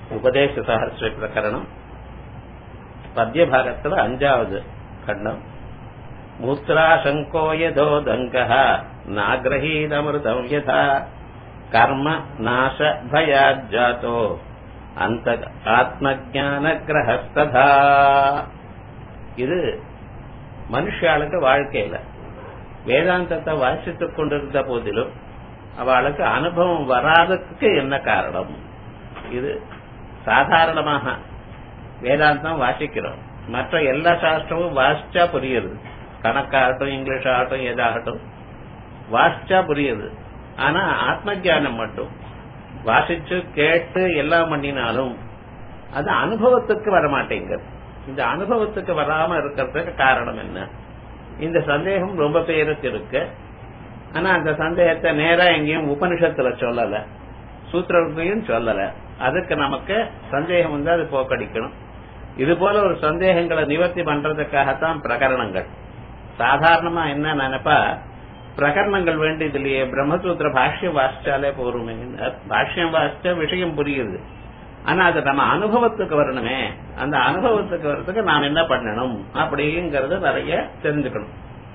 உபதேச சஹசிர பிரகரணம் பத்யபாகத்துல அஞ்சாவது கண்டம் மூத்ராசங்கோ யதோ தங்கः நாகிரகீதமிருதம் யதா கர்ம நாச பயாஜாத்தோ அந்த ஆத்மஜான கிரகஸ்ததா இது மனுஷாளுக்கு வாழ்க்கையில வேதாந்தத்தை வாசித்துக் கொண்டிருந்த போதிலும் அவளுக்கு அனுபவம் வராததுக்கு என்ன காரணம் இது சாதாரணமாக வேதாந்தம் வாசிக்கிறோம் மற்ற எல்லா சாஸ்திரமும் வாசிச்சா புரியுது கணக்காகட்டும் இங்கிலீஷ் ஆகட்டும் எதாகட்டும் வாசிச்சா புரியுது ஆனா ஆத்ம ஜானம் மட்டும் வாசிச்சு கேட்டு எல்லாம் பண்ணினாலும் அது அனுபவத்துக்கு வரமாட்டேங்குது இந்த அனுபவத்துக்கு வராம இருக்கிறதுக்கு காரணம் என்ன இந்த சந்தேகம் ரொம்ப பேருக்கு இருக்கு ஆனா அந்த சந்தேகத்தை நேரா எங்கேயும் உபனிஷத்துல சொல்லல சூத்திரத்தையும் சொல்லல அதுக்கு நமக்கு சந்தேகம் வந்து அது போக்கடிக்கணும் இது போல ஒரு சந்தேகங்களை நிவர்த்தி பண்றதுக்காகத்தான் பிரகரணங்கள் சாதாரணமா என்ன நினைப்பா பிரகரணங்கள் வேண்டியது இல்லையே பிரம்மசூத்திர பாஷ்யம் வாசிச்சாலே போருமே பாஷ்யம் வாசிச்சா விஷயம் புரியுது ஆனா அது நம்ம அனுபவத்துக்கு வரணுமே அந்த அனுபவத்துக்கு வர்றதுக்கு நாம் என்ன பண்ணணும் அப்படிங்கறது நிறைய தெரிஞ்சுக்கணும்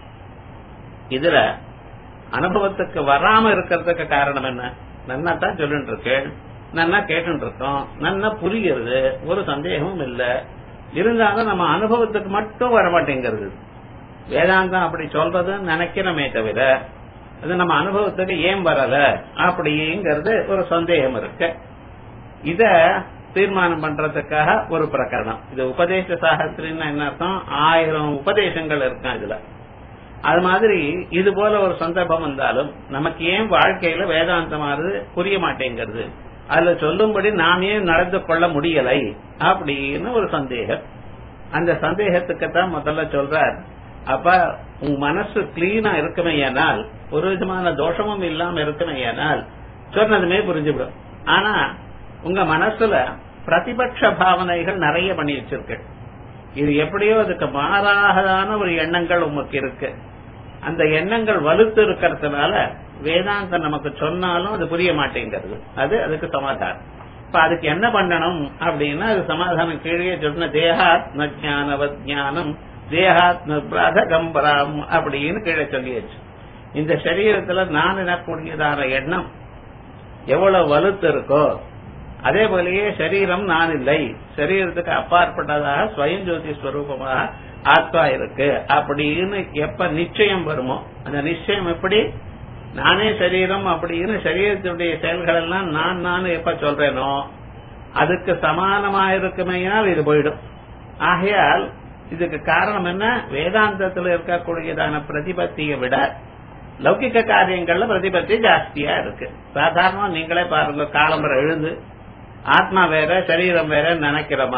இதுல அனுபவத்துக்கு வராம இருக்கிறதுக்கு காரணம் என்ன நன்னா தான் சொல்லிட்டு இருக்கேன் நன்னா கேட்டு இருக்கோம் நன்னா புரிகிறது ஒரு சந்தேகமும் இல்ல இருந்தாலும் நம்ம அனுபவத்துக்கு மட்டும் வரமாட்டேங்கிறது வேதாந்தம் அப்படி சொல்றதுன்னு நினைக்கிறோமே தவிர அது நம்ம அனுபவத்துக்கு ஏன் வரல அப்படிங்கிறது ஒரு சந்தேகம் இருக்கு இத தீர்மானம் பண்றதுக்காக ஒரு பிரகரணம் இது உபதேச சாகசிரின்னு என்ன அர்த்தம் ஆயிரம் உபதேசங்கள் இருக்கும் இதுல அது மாதிரி இது போல ஒரு சந்தர்ப்பம் வந்தாலும் நமக்கு ஏன் வாழ்க்கையில வேதாந்தமானது புரிய மாட்டேங்கிறது அதுல சொல்லும்படி நாம் ஏன் நடந்து கொள்ள முடியலை அப்படின்னு ஒரு சந்தேகம் அந்த சந்தேகத்துக்கு தான் முதல்ல சொல்றார் அப்ப உங்க மனசு கிளீனா இருக்குமே ஏனால் ஒரு விதமான தோஷமும் இல்லாம இருக்குமே ஏனால் சொன்னதுமே புரிஞ்சுவிடும் ஆனா உங்க மனசுல பிரதிபட்ச பாவனைகள் நிறைய பண்ணி வச்சிருக்கு இது எப்படியோ அதுக்கு மாறாகதான ஒரு எண்ணங்கள் உங்களுக்கு இருக்கு அந்த எண்ணங்கள் வலுத்து இருக்கிறதுனால வேதாந்தம் நமக்கு சொன்னாலும் அது புரிய மாட்டேங்கிறது அது அதுக்கு சமாதானம் இப்ப அதுக்கு என்ன பண்ணணும் அப்படின்னா அது சமாதானம் கீழே சொன்ன தேகாத்ம ஜானவத் ஞானம் தேகாத்ம பிரதகம்பரம் அப்படின்னு கீழே சொல்லியாச்சு இந்த சரீரத்துல நான் எனக்கூடியதான எண்ணம் எவ்வளவு வலுத்து இருக்கோ அதே போலயே சரீரம் நான் இல்லை சரீரத்துக்கு அப்பாற்பட்டதாக ஸ்வயம் ஜோதி ஸ்வரூபமாக ஆத்மா இருக்கு அப்படின்னு எப்ப நிச்சயம் வருமோ அந்த நிச்சயம் எப்படி நானே சரீரம் அப்படின்னு சரீரத்தினுடைய செயல்கள் எல்லாம் நான் நான் எப்ப சொல்றேனோ அதுக்கு சமானமா இருக்குமையால் இது போயிடும் ஆகையால் இதுக்கு காரணம் என்ன வேதாந்தத்தில் இருக்கக்கூடியதான பிரதிபத்தியை விட லௌகிக்க காரியங்கள்ல பிரதிபத்தி ஜாஸ்தியா இருக்கு சாதாரணமா நீங்களே பாருங்க காலம்பரம் எழுந்து ஆத்மா வேற சரீரம் வேற நினைக்கிறோமா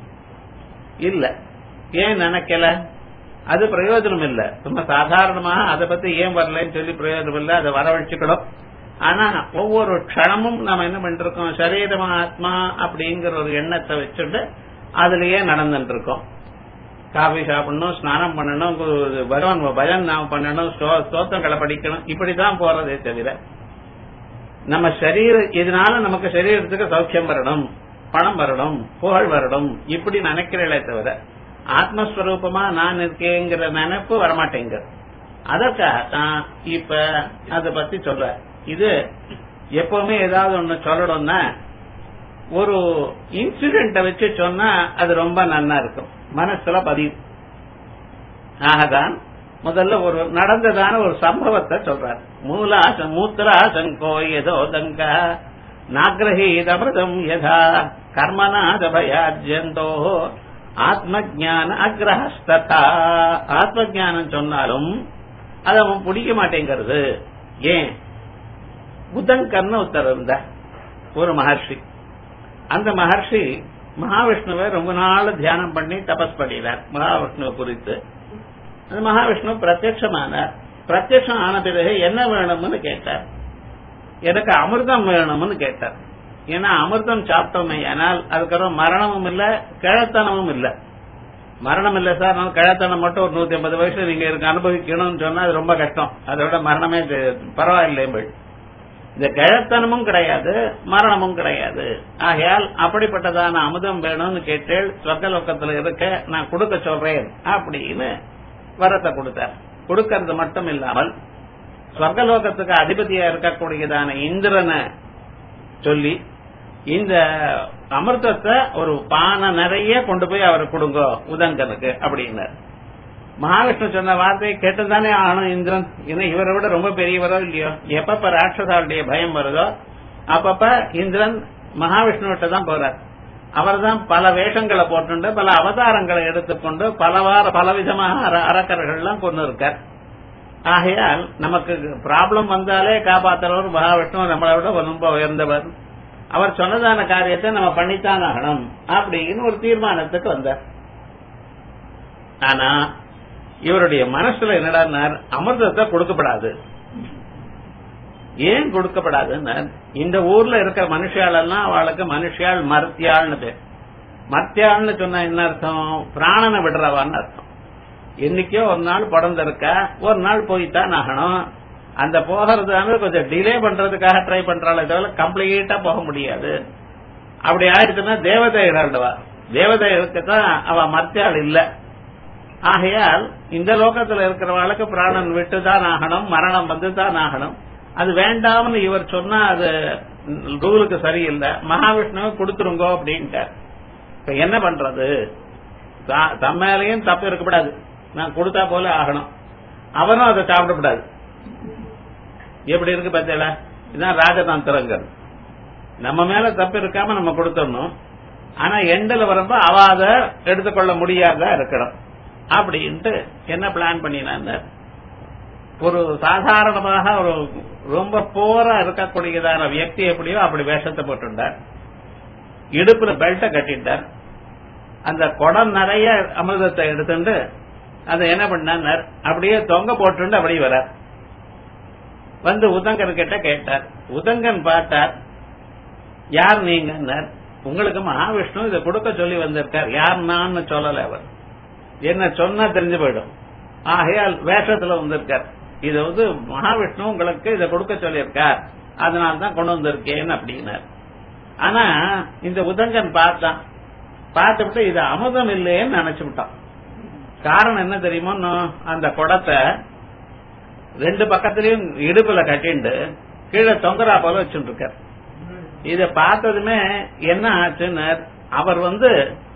இல்ல ஏன் நினைக்கல அது பிரயோஜனம் இல்ல சும்மா சாதாரணமாக அதை பத்தி ஏன் வரலன்னு சொல்லி பிரயோஜனம் இல்ல அதை வரவழைச்சுக்கணும் ஆனா ஒவ்வொரு க்ஷணமும் நாம என்ன பண்ணிருக்கோம் சரீரம் ஆத்மா அப்படிங்கிற ஒரு எண்ணத்தை வச்சுட்டு அதுலயே நடந்துட்டு இருக்கோம் காஃபி சாப்பிடணும் ஸ்நானம் பண்ணணும் பகவான் பஜன் நாம பண்ணணும் ஸ்தோத்திரங்களை படிக்கணும் இப்படிதான் போறதே தவிர நம்ம சரீர இதனால நமக்கு சரீரத்துக்கு சௌக்கியம் வரணும் பணம் வரணும் புகழ் வரணும் இப்படி நினைக்கிறீங்களே தவிர ஆத்மஸ்வரூபமா நான் இருக்கேங்கிற நினைப்பு வரமாட்டேங்க அதற்காகத்தான் இப்ப அத பத்தி சொல்ற இது எப்பவுமே ஏதாவது ஒண்ணு சொல்லணும்னா ஒரு இன்சிடென்ட வச்சு சொன்னா அது ரொம்ப நன்னா இருக்கும் மனசுல பதியும் ஆகதான் முதல்ல ஒரு நடந்ததான ஒரு சம்பவத்தை சொல்றார் மூலா மூத்திரா சங்கோ ஏதோ தங்க நாகிரகீதமிருதம் யதா கர்மநாத பயாஜந்தோ ஆத்ம ஜான அக்ரஹஸ்ததா ஆத்ம ஜானம் சொன்னாலும் அது அவன் பிடிக்க மாட்டேங்கிறது ஏன் புதங்கர்னு ஒருத்தர் இருந்த ஒரு மகர்ஷி அந்த மகர்ஷி மகாவிஷ்ணுவை ரொம்ப நாள் தியானம் பண்ணி தபஸ் பண்ணினார் மகாவிஷ்ணுவை குறித்து அந்த மகாவிஷ்ணு பிரத்யமானார் பிரத்யட்சம் ஆன பிறகு என்ன வேணும்னு கேட்டார் எனக்கு அமிர்தம் வேணும்னு கேட்டார் ஏன்னா அமிர்தம் சாப்பிட்டோமே ஆனால் அதுக்கப்புறம் மரணமும் இல்ல கிழத்தனமும் இல்ல மரணம் இல்ல சார் நான் கிழத்தனம் மட்டும் ஒரு நூத்தி ஐம்பது வயசுல நீங்க இருக்கு அனுபவிக்கணும்னு சொன்னா அது ரொம்ப கஷ்டம் அதோட மரணமே பரவாயில்லை இந்த கிழத்தனமும் கிடையாது மரணமும் கிடையாது ஆகையால் அப்படிப்பட்டதான அமுதம் வேணும்னு கேட்டேள் சொர்க்கலோக்கத்துல இருக்க நான் கொடுக்க சொல்றேன் அப்படின்னு வரத்தை கொடுத்தார் கொடுக்கறது மட்டும் இல்லாமல் சொர்க்கலோகத்துக்கு அதிபதியா இருக்கக்கூடியதான இந்திரனை சொல்லி இந்த அமிர்தத்தை ஒரு பானை நிறைய கொண்டு போய் அவர் கொடுங்க உதங்கனுக்கு அப்படின்னார் மகாவிஷ்ணு சொன்ன வார்த்தையை கேட்டுதானே ஆகணும் இந்திரன் ஏன்னா இவரை விட ரொம்ப பெரியவரோ இல்லையோ எப்பப்ப ராட்சசாவுடைய பயம் வருதோ அப்பப்ப இந்திரன் மகாவிஷ்ணுவிட்ட தான் போறார் அவர் தான் பல வேஷங்களை போட்டுண்டு பல அவதாரங்களை எடுத்துக்கொண்டு பலவார பலவிதமாக அர- அரக்கர்கள்லாம் கொண்டு இருக்கார் ஆகையால் நமக்கு ப்ராப்ளம் வந்தாலே காப்பாத்துறவர் மகாவிஷ்ணு நம்மளை விட ரொம்ப உயர்ந்தவர் அவர் சொன்னதான காரியத்தை நம்ம பண்ணித்தான் ஆகணும் அப்படின்னு ஒரு தீர்மானத்துக்கு வந்தார் ஆனா இவருடைய மனசுல என்னடா அமிர்தத்தை கொடுக்கப்படாது ஏன் கொடுக்கப்படாதுன்னா இந்த ஊர்ல இருக்கிற மனுஷாலெல்லாம் அவளுக்கு மனுஷியாள் மர்த்தியாள்னு பேர் மர்த்தியாள்னு சொன்னா என்ன அர்த்தம் பிராணனை விடுறவான்னு அர்த்தம் என்னைக்கோ ஒரு நாள் பிறந்திருக்கா ஒரு நாள் போய்த்தான் ஆகணும் அந்த போகிறது கொஞ்சம் டிலே பண்றதுக்காக ட்ரை பண்றாளே தவிர கம்ப்ளீட்டா போக முடியாது அப்படி ஆயிடுச்சுன்னா தேவதை இழந்தவா தேவதை இருக்கத்தான் அவ மர்த்தியாள் இல்ல ஆகையால் இந்த லோகத்துல இருக்கிறவளுக்கு பிராணன் விட்டுதான் ஆகணும் மரணம் வந்துதான் ஆகணும் அது வேண்டாம்னு இவர் சொன்னா அது ரூலுக்கு சரியில்லை மகாவிஷ்ணுவை கொடுத்துருங்கோ அப்படின்ட்டார் இப்ப என்ன பண்றது தா- தம் மேலேயும் தப்பு இருக்கக்கூடாது நான் கொடுத்தா போல ஆகணும் அவரும் அதை சாப்பிடக்கூடாது எப்படி இருக்கு பார்த்தீங்களா இதுதான் ராஜதந்திரங்கள் நம்ம மேல தப்பு இருக்காம நம்ம கொடுத்துடணும் ஆனா எண்டில் வரும்போ அவ அதை எடுத்துக்கொள்ள முடியாதா இருக்கணும் அப்படின்ட்டு என்ன பிளான் பண்ணினாங்க ஒரு சாதாரணமாக ஒரு ரொம்ப போரா இருக்கக்கூடியதான வியக்தி எப்படியோ அப்படி வேஷத்தை போட்டுட்டார் இடுப்புல பெல்ட்டை கட்டிட்டார் அந்த குடம் நிறைய அமிர்தத்தை எடுத்துட்டு அதை என்ன பண்ணார் அப்படியே தொங்க போட்டுண்டு அப்படியே வரார் வந்து உதங்கன் கிட்ட கேட்டார் உதங்கன் பார்த்தார் யார் நீங்கன்னார் உங்களுக்கு மகாவிஷ்ணு இதை கொடுக்க சொல்லி வந்திருக்கார் யார் நான் சொல்லல அவர் என்ன சொன்னா தெரிஞ்சு போயிடும் ஆகையால் வேஷத்துல வந்திருக்கார் இது வந்து மகாவிஷ்ணு உங்களுக்கு இதை கொடுக்க சொல்லியிருக்கார் அதனால தான் கொண்டு வந்திருக்கேன் அப்படின்னார் ஆனா இந்த உதங்கன் பார்த்தான் பார்த்துவிட்டு இது அமுதம் இல்லையேன்னு நினைச்சு விட்டான் காரணம் என்ன தெரியுமோ அந்த குடத்தை ரெண்டு பக்கத்துலயும் இடுப்புல கட்டிண்டு கீழே தொங்கரா போல வச்சுட்டு இருக்கார் இத பார்த்ததுமே என்ன ஆச்சுன்னு அவர் வந்து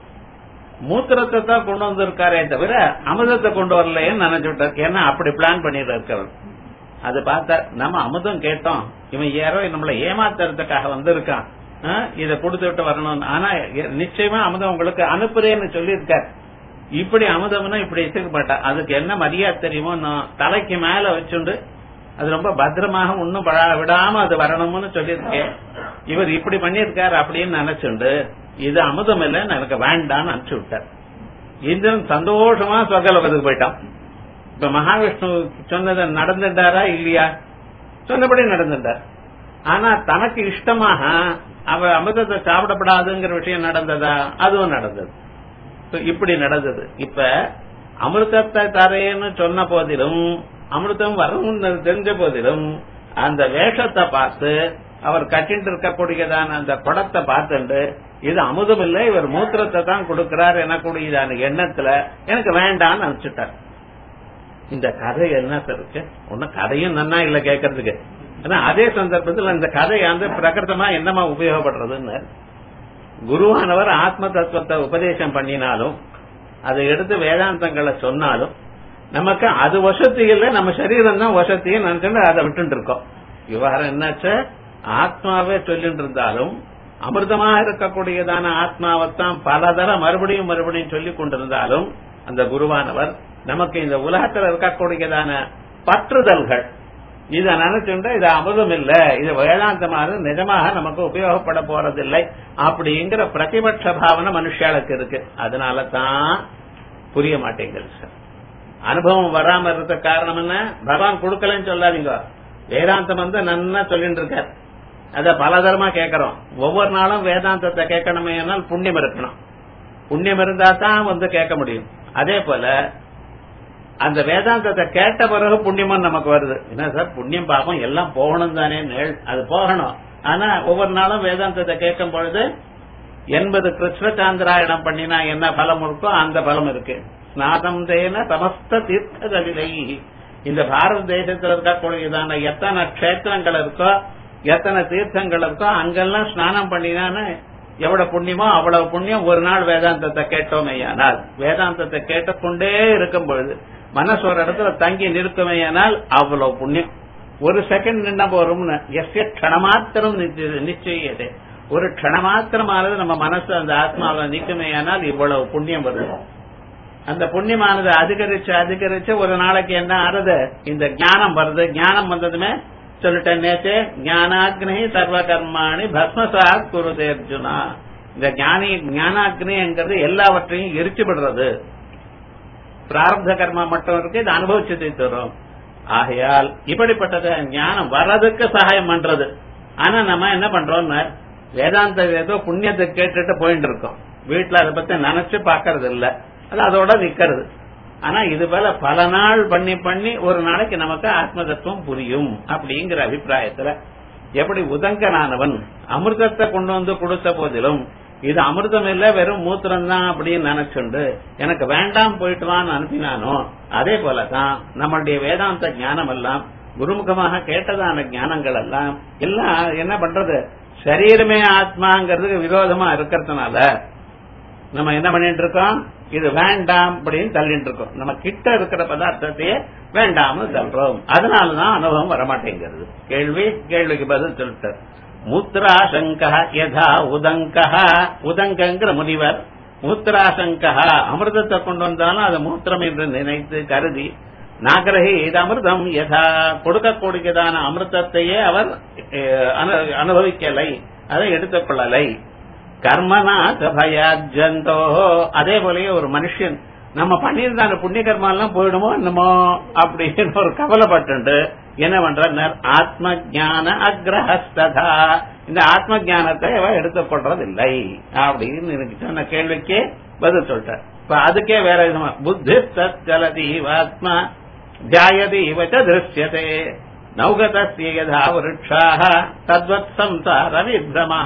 மூத்திரத்தை தான் கொண்டு வந்திருக்காரே தவிர அமிர்தத்தை கொண்டு வரலையேன்னு நினைச்சு விட்டார் ஏன்னா அப்படி பிளான் பண்ணிட்டு இருக்கிறவர் அது பார்த்தா நம்ம அமுதம் கேட்டோம் இவன் யாரோ நம்மளை ஏமாத்துறதுக்காக வந்திருக்கான் ஆ, இத கொடுத்துட்டு வரணும் ஆனா எ- நிச்சயமா அமுதம் உங்களுக்கு அனுப்புறேன்னு சொல்லியிருக்கார் இப்படி அமுதம்னா இப்படி வச்சுக்க மாட்டா அதுக்கு என்ன மரியாதை தெரியுமோ நான் தலைக்கு மேல வச்சுண்டு அது ரொம்ப பத்திரமாக ஒன்னும் விடாம அது வரணும்னு சொல்லியிருக்கேன் இவர் இப்படி பண்ணியிருக்காரு அப்படின்னு நினைச்சுண்டு இது அமுதம் இல்லைன்னு எனக்கு வேண்டாம்னு அனுப்பிச்சு விட்டார் இந்திரன் சந்தோஷமா சொர்க்கலோகத்துக்கு போயிட்டான் இப்ப மகாவிஷ்ணு சொன்னது நடந்துட்டாரா இல்லையா சொன்னபடி நடந்துட்டார் ஆனா தனக்கு இஷ்டமாக அவ அமிர்தத்தை சாப்பிடப்படாதுங்கிற விஷயம் நடந்ததா அதுவும் நடந்தது So, இப்படி நடந்தது இப்ப அமிர்தத்தை தரேன்னு சொன்ன போதிலும் அமிர்தம் வரும்னு தெரிஞ்ச போதிலும் அந்த வேஷத்தை பார்த்து அவர் கட்டிட்டு இருக்கக்கூடியதான அந்த குடத்தை பார்த்துண்டு இது அமுதம் இல்லை இவர் மூத்திரத்தை தான் கொடுக்கிறார் எனக்கூடியதான எண்ணத்துல எனக்கு வேண்டாம்னு அனுப்பிச்சுட்டார் இந்த கதை என்ன இருக்கு ஒன்னும் கதையும் நன்னா இல்ல கேட்கறதுக்கு ஆனா அதே சந்தர்ப்பத்தில் இந்த கதை வந்து பிரகிருத்தமா என்னமா உபயோகப்படுறதுன்னு குருவானவர் ஆத்ம தத்துவத்தை உபதேசம் பண்ணினாலும் அதை எடுத்து வேதாந்தங்களை சொன்னாலும் நமக்கு அது வசதி இல்ல நம்ம சரீரம் தான் வசதியை நினைச்சுட்டு அதை விட்டு இருக்கோம் விவகாரம் என்னாச்சு ஆத்மாவே சொல்லிட்டு இருந்தாலும் அமிர்தமா இருக்கக்கூடியதான ஆத்மாவைத்தான் பலதர மறுபடியும் மறுபடியும் சொல்லிக் கொண்டிருந்தாலும் அந்த குருவானவர் நமக்கு இந்த உலகத்தில் இருக்கக்கூடியதான பற்றுதல்கள் இத நினைச்சுட்டா இது அமுதம் இல்ல இது வேதாந்தமாக நிஜமாக நமக்கு உபயோகப்பட போறதில்லை அப்படிங்கிற பிரதிபட்ச பாவனை மனுஷாளுக்கு இருக்கு அதனால தான் புரிய மாட்டேங்குது சார் அனுபவம் வராம இருக்க காரணம் என்ன பகவான் கொடுக்கலன்னு சொல்லாதீங்க வேதாந்தம் வந்து நன்னா சொல்லிட்டு இருக்கார் அத பலதரமா கேட்கறோம் ஒவ்வொரு நாளும் வேதாந்தத்தை கேட்கணுமே ஆனால் புண்ணியம் இருக்கணும் புண்ணியம் இருந்தா தான் வந்து கேட்க முடியும் அதே போல அந்த வேதாந்தத்தை கேட்ட பிறகு புண்ணியமும் நமக்கு வருது என்ன சார் புண்ணியம் பாப்போம் எல்லாம் போகணும் தானே அது போகணும் ஆனா ஒவ்வொரு நாளும் வேதாந்தத்தை கேட்கும் பொழுது எண்பது கிருஷ்ணசாந்திராயணம் பண்ணினா என்ன பலம் இருக்கோ அந்த பலம் இருக்கு ஸ்நாதம் தேன சமஸ்த தீர்த்ததலிலை இந்த பாரத தேசத்தில் இருக்கக்கூடியதான எத்தனை கஷேத்திரங்கள் இருக்கோ எத்தனை தீர்த்தங்கள் இருக்கோ அங்கெல்லாம் ஸ்நானம் பண்ணினான்னு எவ்வளவு புண்ணியமோ அவ்வளவு புண்ணியம் ஒரு நாள் வேதாந்தத்தை கேட்டோமேயானால் வேதாந்தத்தை கேட்டுக்கொண்டே இருக்கும் பொழுது மனசு ஒரு இடத்துல தங்கி நிற்குமேயானால் அவ்வளவு புண்ணியம் ஒரு செகண்ட் நின்ன போறோம்னு எஸ்ய க்ஷணமாத்திரம் நிச்சயதே ஒரு க்ஷணமாத்திரமானது நம்ம மனசு அந்த ஆத்மாவை நிற்குமேயானால் இவ்வளவு புண்ணியம் வருது அந்த புண்ணியமானது அதிகரிச்சு அதிகரிச்சு ஒரு நாளைக்கு என்ன ஆறுது இந்த ஞானம் வருது ஞானம் வந்ததுமே சொல்லிட்டேன் நேற்று ஞானாக்னி சர்வ கர்மாணி பஸ்மசாத் குருதே அர்ஜுனா இந்த ஞானி ஞானாக்னிங்கிறது எல்லாவற்றையும் எரிச்சு விடுறது பிராரப்த கர்மா மட்டும் இருக்கு இது அனுபவிச்சு தரும் ஆகையால் இப்படிப்பட்டது ஞானம் வர்றதுக்கு சகாயம் பண்றது ஆனா நம்ம என்ன பண்றோம்னா வேதாந்த ஏதோ புண்ணியத்தை கேட்டுட்டு போயிட்டு இருக்கோம் வீட்டுல அதை பத்தி நினைச்சு பாக்கறது இல்ல அது அதோட நிக்கிறது ஆனா இது போல பல நாள் பண்ணி பண்ணி ஒரு நாளைக்கு நமக்கு ஆத்ம தத்துவம் புரியும் அப்படிங்கிற அபிப்பிராயத்துல எப்படி உதங்கனானவன் அமிர்தத்தை கொண்டு வந்து கொடுத்த போதிலும் இது அமிர்தம் இல்ல வெறும் மூத்திரம் தான் அப்படின்னு நினைச்சுண்டு எனக்கு வேண்டாம் போயிட்டு வான்னு அனுப்பினானோ அதே போலதான் நம்மளுடைய வேதாந்த ஞானம் எல்லாம் குருமுகமாக கேட்டதான ஞானங்கள் எல்லாம் எல்லாம் என்ன பண்றது சரீரமே ஆத்மாங்கிறதுக்கு விரோதமா இருக்கிறதுனால நம்ம என்ன பண்ணிட்டு இருக்கோம் இது வேண்டாம் அப்படின்னு தள்ளிட்டு இருக்கோம் நம்ம கிட்ட இருக்கிற பதார்த்தத்தையே வேண்டாம்னு தள்ளுறோம் அதனாலதான் அனுபவம் வரமாட்டேங்கிறது கேள்வி கேள்விக்கு பதில் சொல்லிட்டார் மூத்ராசங்க யதா உதங்க உதங்கங்கிற முனிவர் மூத்ராசங்க அமிர்தத்தை கொண்டு வந்தாலும் அது மூத்திரம் என்று நினைத்து கருதி நாகரகி இது அமிர்தம் யதா கொடுக்கக்கூடியதான அமிர்தத்தையே அவர் அனுபவிக்கலை அதை எடுத்துக்கொள்ளலை கர்மனா பயாஜந்தோ அதே போலயே ஒரு மனுஷன் நம்ம பண்ணியிருந்த புண்ணிய கர்மா எல்லாம் போயிடுமோ என்னமோ அப்படின்னு ஒரு கவலைப்பட்டு என்ன பண்ற ஆத்ம ஜான அக்ரஹஸ்ததா இந்த ஆத்ம ஜானத்தை அவ எடுத்துக்கொள்றதில்லை அப்படின்னு எனக்கு சொன்ன கேள்விக்கு பதில் சொல்லிட்டார் இப்ப அதுக்கே வேற விதமா புத்தி தலதி ஆத்மா ஜாயதி இவச்ச திருஷ்யதே நௌகதஸ்ய யதா விருட்சாக தத்வத் சம்சார விப்ரமஹ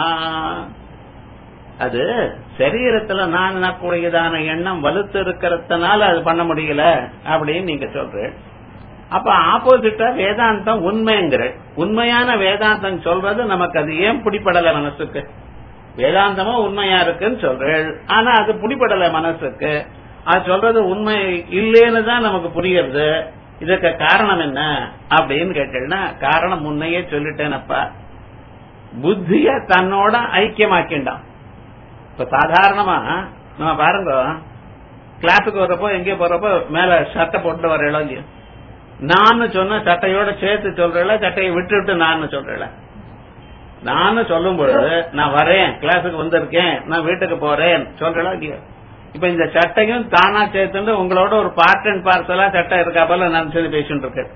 அது சரீரத்துல நான் கூடியதான எண்ணம் வலுத்து இருக்கிறதுனால அது பண்ண முடியல அப்படின்னு நீங்க சொல்றேன் அப்ப ஆப்போசிட்டா வேதாந்தம் உண்மைங்கிற உண்மையான வேதாந்தம் சொல்றது நமக்கு அது ஏன் பிடிப்படல மனசுக்கு வேதாந்தமும் உண்மையா இருக்குன்னு சொல்றேன் ஆனா அது பிடிப்படல மனசுக்கு அது சொல்றது உண்மை இல்லேன்னு தான் நமக்கு புரியுறது இதுக்கு காரணம் என்ன அப்படின்னு கேட்டேன்னா காரணம் முன்னையே சொல்லிட்டேனப்பா புத்திய தன்னோட ஐக்கியமாக்கிண்டான் இப்ப சாதாரணமா நம்ம பாருங்க கிளாஸுக்கு வர்றப்போ எங்கே போறப்போ மேல சட்டை போட்டு வர இல்லையோ நான் சொன்ன சட்டையோட சேர்த்து சொல்றேன் சட்டையை விட்டு விட்டு நான் சொல்றேன் நான் சொல்லும் பொழுது நான் வரேன் கிளாஸுக்கு வந்திருக்கேன் நான் வீட்டுக்கு போறேன் சொல்றேன் இல்லையோ இப்ப இந்த சட்டையும் தானா சேர்த்துட்டு உங்களோட ஒரு பார்ட் அண்ட் பார்சலா சட்டை இருக்கா போல நான் சொல்லி பேசிட்டு இருக்கேன்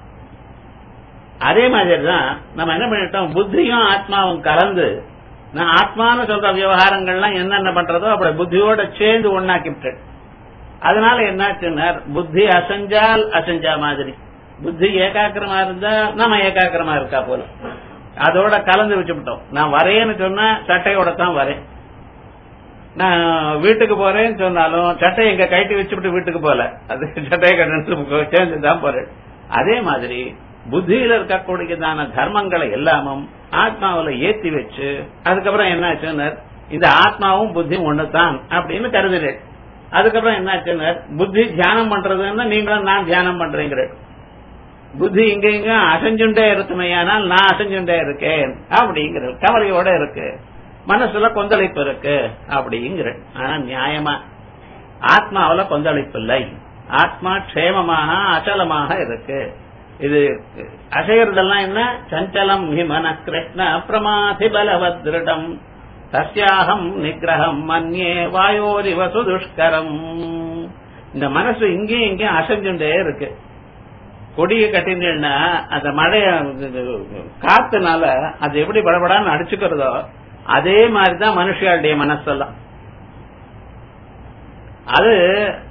அதே மாதிரி தான் நம்ம என்ன பண்ணிட்டோம் புத்தியும் ஆத்மாவும் கலந்து நான் ஆத்மான்னு சொல்ற விவகாரங்கள்லாம் என்னென்ன பண்றதோ அப்படி புத்தியோட சேர்ந்து ஒன்னாக்கிவிட்டேன் அதனால என்னாச்சுன்னா புத்தி அசஞ்சால் அசஞ்சா மாதிரி புத்தி ஏகாக்கிரமா இருந்தா நம்ம ஏகாக்கிரமா இருக்கா போல அதோட கலந்து வச்சுவிட்டோம் நான் வரேன்னு சொன்னா சட்டையோட தான் வரேன் நான் வீட்டுக்கு போறேன்னு சொன்னாலும் சட்டையை எங்க கைட்டி வச்சுவிட்டு வீட்டுக்கு போல அது சட்டையை கட்டு சேர்ந்து தான் போறேன் அதே மாதிரி புத்தியில இருக்கக்கூடியதான தர்மங்களை எல்லாமும் ஆத்மாவில ஏத்தி வச்சு அதுக்கப்புறம் என்னாச்சுன்னு இந்த ஆத்மாவும் புத்தியும் ஒண்ணுதான் அப்படின்னு கருதுறேன் அதுக்கப்புறம் என்னாச்சுன்னு புத்தி தியானம் பண்றதுன்னா நீங்களும் நான் தியானம் பண்றேங்கிறேன் புத்தி இங்க இங்க அசைஞ்சுண்டே இருக்குமையானால் நான் அசைஞ்சுண்டே இருக்கேன் அப்படிங்கிறது கவலையோட இருக்கு மனசுல கொந்தளிப்பு இருக்கு அப்படிங்கிற ஆனா நியாயமா ஆத்மாவில கொந்தளிப்பு இல்லை ஆத்மா க்ஷேமமாக அச்சலமாக இருக்கு இது அசைகிறதெல்லாம் என்ன சஞ்சலம் ஹிமன கிருஷ்ண பிரமாதி பலவத்ருடம் தஸ்யாகம் நிகிரகம் மன்யே வாயோரிவ சுதுஷ்கரம் இந்த மனசு இங்கேயும் இங்கேயும் அசைஞ்சுட்டே இருக்கு கொடியை கட்டினா அந்த மழைய காத்துனால அது எப்படி படபடான்னு அடிச்சுக்கிறதோ அதே மாதிரிதான் மனுஷியாளுடைய மனசெல்லாம் அது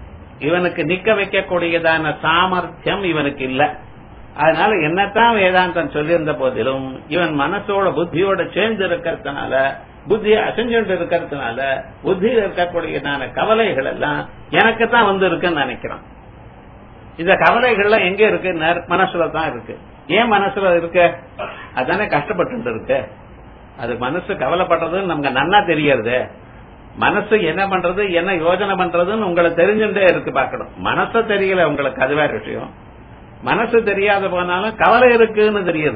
இவனுக்கு நிக்க வைக்கக்கூடியதான சாமர்த்தியம் இவனுக்கு இல்ல அதனால என்னத்தான் வேதாந்தம் சொல்லியிருந்த போதிலும் இவன் மனசோட புத்தியோட சேர்ந்து இருக்கிறதுனால புத்தியை அசைஞ்சுட்டு இருக்கிறதுனால புத்தியில் இருக்கக்கூடியதான கவலைகள் எல்லாம் எனக்கு தான் வந்து இருக்குன்னு நினைக்கிறான் இந்த கவலைகள்லாம் எங்க இருக்கு மனசுல தான் இருக்கு ஏன் மனசுல இருக்கு அதானே கஷ்டப்பட்டு இருக்கு அது மனசு கவலைப்படுறதுன்னு நமக்கு நன்னா தெரியறது மனசு என்ன பண்றது என்ன யோஜனை பண்றதுன்னு உங்களை தெரிஞ்சுட்டே இருக்கு பார்க்கணும் மனசு தெரியல உங்களுக்கு அது வேற விஷயம் மனசு தெரியாத போனாலும் கவலை இருக்குன்னு தெரியுது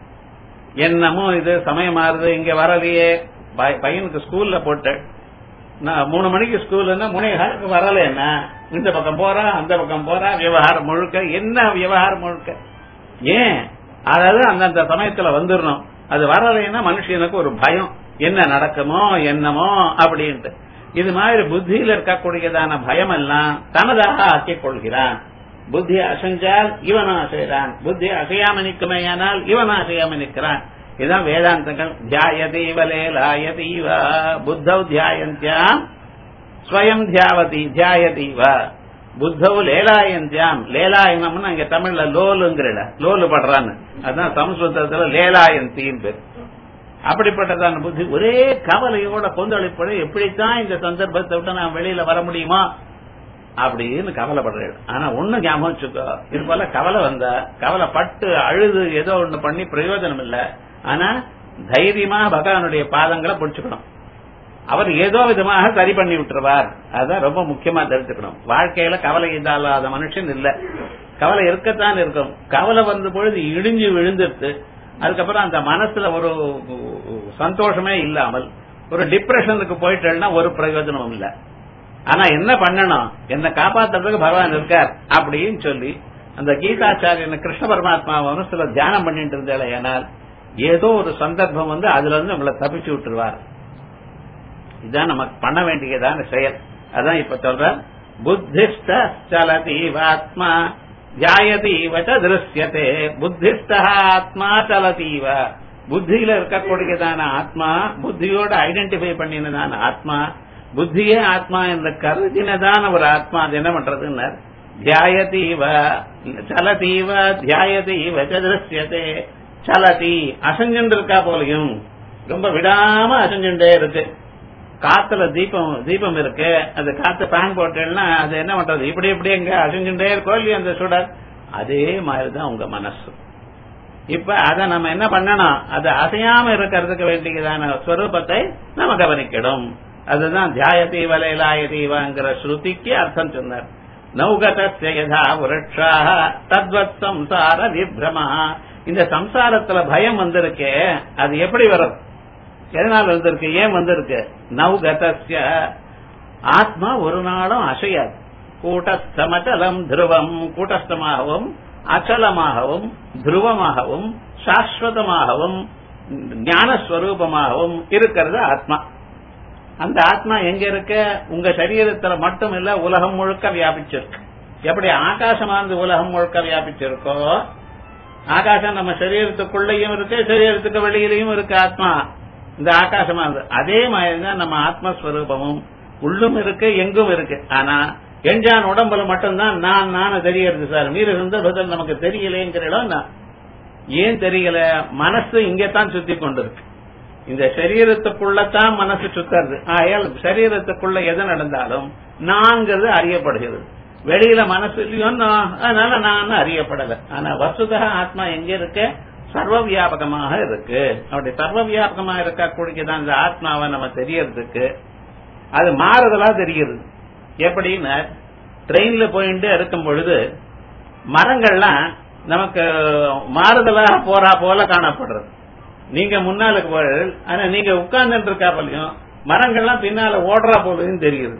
என்னமோ இது சமயம் மாறுது இங்க வரலையே பையனுக்கு ஸ்கூல்ல போட்டு நான் மூணு மணிக்கு ஸ்கூல்னா முனைகாருக்கு வரல என்ன இந்த பக்கம் போறா அந்த பக்கம் போறா விவகாரம் முழுக்க என்ன விவகாரம் முழுக்க ஏன் அதாவது அந்தந்த சமயத்துல வந்துடணும் அது வரலைன்னா மனுஷனுக்கு ஒரு பயம் என்ன நடக்குமோ என்னமோ அப்படின்ட்டு இது மாதிரி புத்தியில இருக்கக்கூடியதான பயம் எல்லாம் தனதாக ஆக்கிக் கொள்கிறான் புத்தி அசைஞ்சால் இவன் அசைகிறான் புத்தி அசையாம நிற்குமேயானால் இவன் அசையாம நிற்கிறான் இதுதான் வேதாந்தங்கள் தியாயதீவ லேலாயதீவ புத்தௌ தியாயந்தியாம் ஸ்வயம் தியாவதி தியாயதீவ புத்தௌ லேலாயந்தியாம் லேலாயனம்னு அங்க தமிழ்ல லோலுங்கிறல லோலு படுறான்னு அதுதான் சமஸ்கிருதத்துல லேலாயந்தின்னு பேர் அப்படிப்பட்டதான புத்தி ஒரே கவலையோட கொந்தளிப்பட எப்படித்தான் இந்த சந்தர்ப்பத்தை விட்டு நான் வெளியில வர முடியுமா அப்படின்னு கவலைப்படுறேன் ஆனா ஒண்ணு ஞாபகம் வச்சுக்கோ இது போல கவலை வந்தா கவலைப்பட்டு அழுது ஏதோ ஒண்ணு பண்ணி பிரயோஜனம் இல்ல ஆனா தைரியமா பகவானுடைய பாதங்களை பிடிச்சுக்கணும் அவர் ஏதோ விதமாக சரி பண்ணி விட்டுருவார் அதான் ரொம்ப முக்கியமா தெரிஞ்சுக்கணும் வாழ்க்கையில கவலை இல்லாத மனுஷன் இல்ல கவலை இருக்கத்தான் இருக்கும் கவலை வந்த பொழுது இடிஞ்சு விழுந்துட்டு அதுக்கப்புறம் அந்த மனசுல ஒரு சந்தோஷமே இல்லாமல் ஒரு டிப்ரெஷனுக்கு போயிட்டேன்னா ஒரு பிரயோஜனமும் இல்ல ஆனா என்ன பண்ணணும் என்ன காப்பாத்துறதுக்கு பகவான் இருக்கார் அப்படின்னு சொல்லி அந்த கீதாச்சாரியன் கிருஷ்ண பரமாத்மா மனசுல தியானம் பண்ணிட்டு இருந்தாலே ஏனால் ஏதோ ஒரு சந்தர்ப்பம் வந்து அதுல இருந்து நம்மளை தப்பிச்சு விட்டுருவார் இதுதான் நமக்கு பண்ண வேண்டியதான செயல் அதான் இப்ப சொல்ற புத்திஸ்ட சலதீவாத்மா தியாயதீவ திருஷ்யத்தே புத்திஸ்ட ஆத்மா சலதீவ புத்தியில இருக்கக்கூடியதான ஆத்மா புத்தியோட ஐடென்டிஃபை பண்ணினதான ஆத்மா புத்தியே ஆத்மா என்ற கருதினதான ஒரு ஆத்மா அது என்ன பண்றதுன்னு தியாயதீவ சலதீவ தியாயதீவ திருஷ்யத்தே சலதி அசைஞ்சுட்டு இருக்கா போலையும் ரொம்ப விடாம அசைஞ்சுட்டே இருக்கு காத்துல தீபம் தீபம் இருக்கு அது காத்து பேன் போட்டேன்னா அது என்ன பண்றது இப்படி இப்படி எங்க அசைஞ்சுட்டே இருக்கோ இல்லையா அந்த சுடர் அதே மாதிரிதான் உங்க மனசு இப்ப அத நம்ம என்ன பண்ணணும் அது அசையாம இருக்கிறதுக்கு வேண்டியதான ஸ்வரூபத்தை நம்ம கவனிக்கணும் அதுதான் தியாயதி வலைலாயதீவாங்கிற ஸ்ருதிக்கு அர்த்தம் சொன்னார் நௌகதஸ்ய யதா விரட்சாக தத்வத் சம்சார விப்ரமா இந்த சம்சாரத்துல பயம் வந்திருக்கே அது எப்படி வரும் எதனால் வந்திருக்கு ஏன் வந்திருக்கு நௌகதஸ்ய ஆத்மா ஒரு நாளும் அசையாது கூட்டஸ்தமச்சலம் துருவம் கூட்டஸ்தமாகவும் அச்சலமாகவும் துருவமாகவும் சாஸ்வதமாகவும் ஞானஸ்வரூபமாகவும் இருக்கிறது ஆத்மா அந்த ஆத்மா எங்க இருக்க உங்க சரீரத்துல மட்டும் இல்ல உலகம் முழுக்க வியாபிச்சிருக்கு எப்படி ஆகாசமானது உலகம் முழுக்க வியாபிச்சிருக்கோ ஆகாசம் நம்ம சரீரத்துக்குள்ளேயும் இருக்கு சரீரத்துக்கு வெளியிலையும் இருக்கு ஆத்மா இந்த ஆகாசமானது அதே மாதிரிதான் நம்ம ஆத்மஸ்வரூபமும் உள்ளும் இருக்கு எங்கும் இருக்கு ஆனா எஞ்சான் உடம்புல மட்டும்தான் நான் நானும் தெரியறது சார் மீறு இருந்த பதில் நமக்கு தெரியலேங்கிற இடம் நான் ஏன் தெரியல மனசு இங்கத்தான் சுத்தி கொண்டிருக்கு இந்த சரீரத்துக்குள்ளதான் மனசு சுத்துறது ஆயால் சரீரத்துக்குள்ள எது நடந்தாலும் நான்கிறது அறியப்படுகிறது வெளியில மனசு இல்லையோ அதனால நான் அறியப்படல ஆனா வசுதா ஆத்மா எங்க இருக்கு சர்வ வியாபகமாக இருக்கு அப்படி சர்வ வியாபகமாக இருக்கக்கூடியதான் அந்த ஆத்மாவை நம்ம தெரியறதுக்கு அது மாறுதலா தெரிகிறது எப்படின்னு ட்ரெயின்ல போயிட்டு இருக்கும் பொழுது மரங்கள்லாம் நமக்கு மாறுதலா போறா போல காணப்படுறது நீங்க முன்னாலுக்கு போறது ஆனா நீங்க உட்கார்ந்துட்டு இருக்கா போலையும் மரங்கள்லாம் பின்னால ஓடுறா போலயும் தெரியுது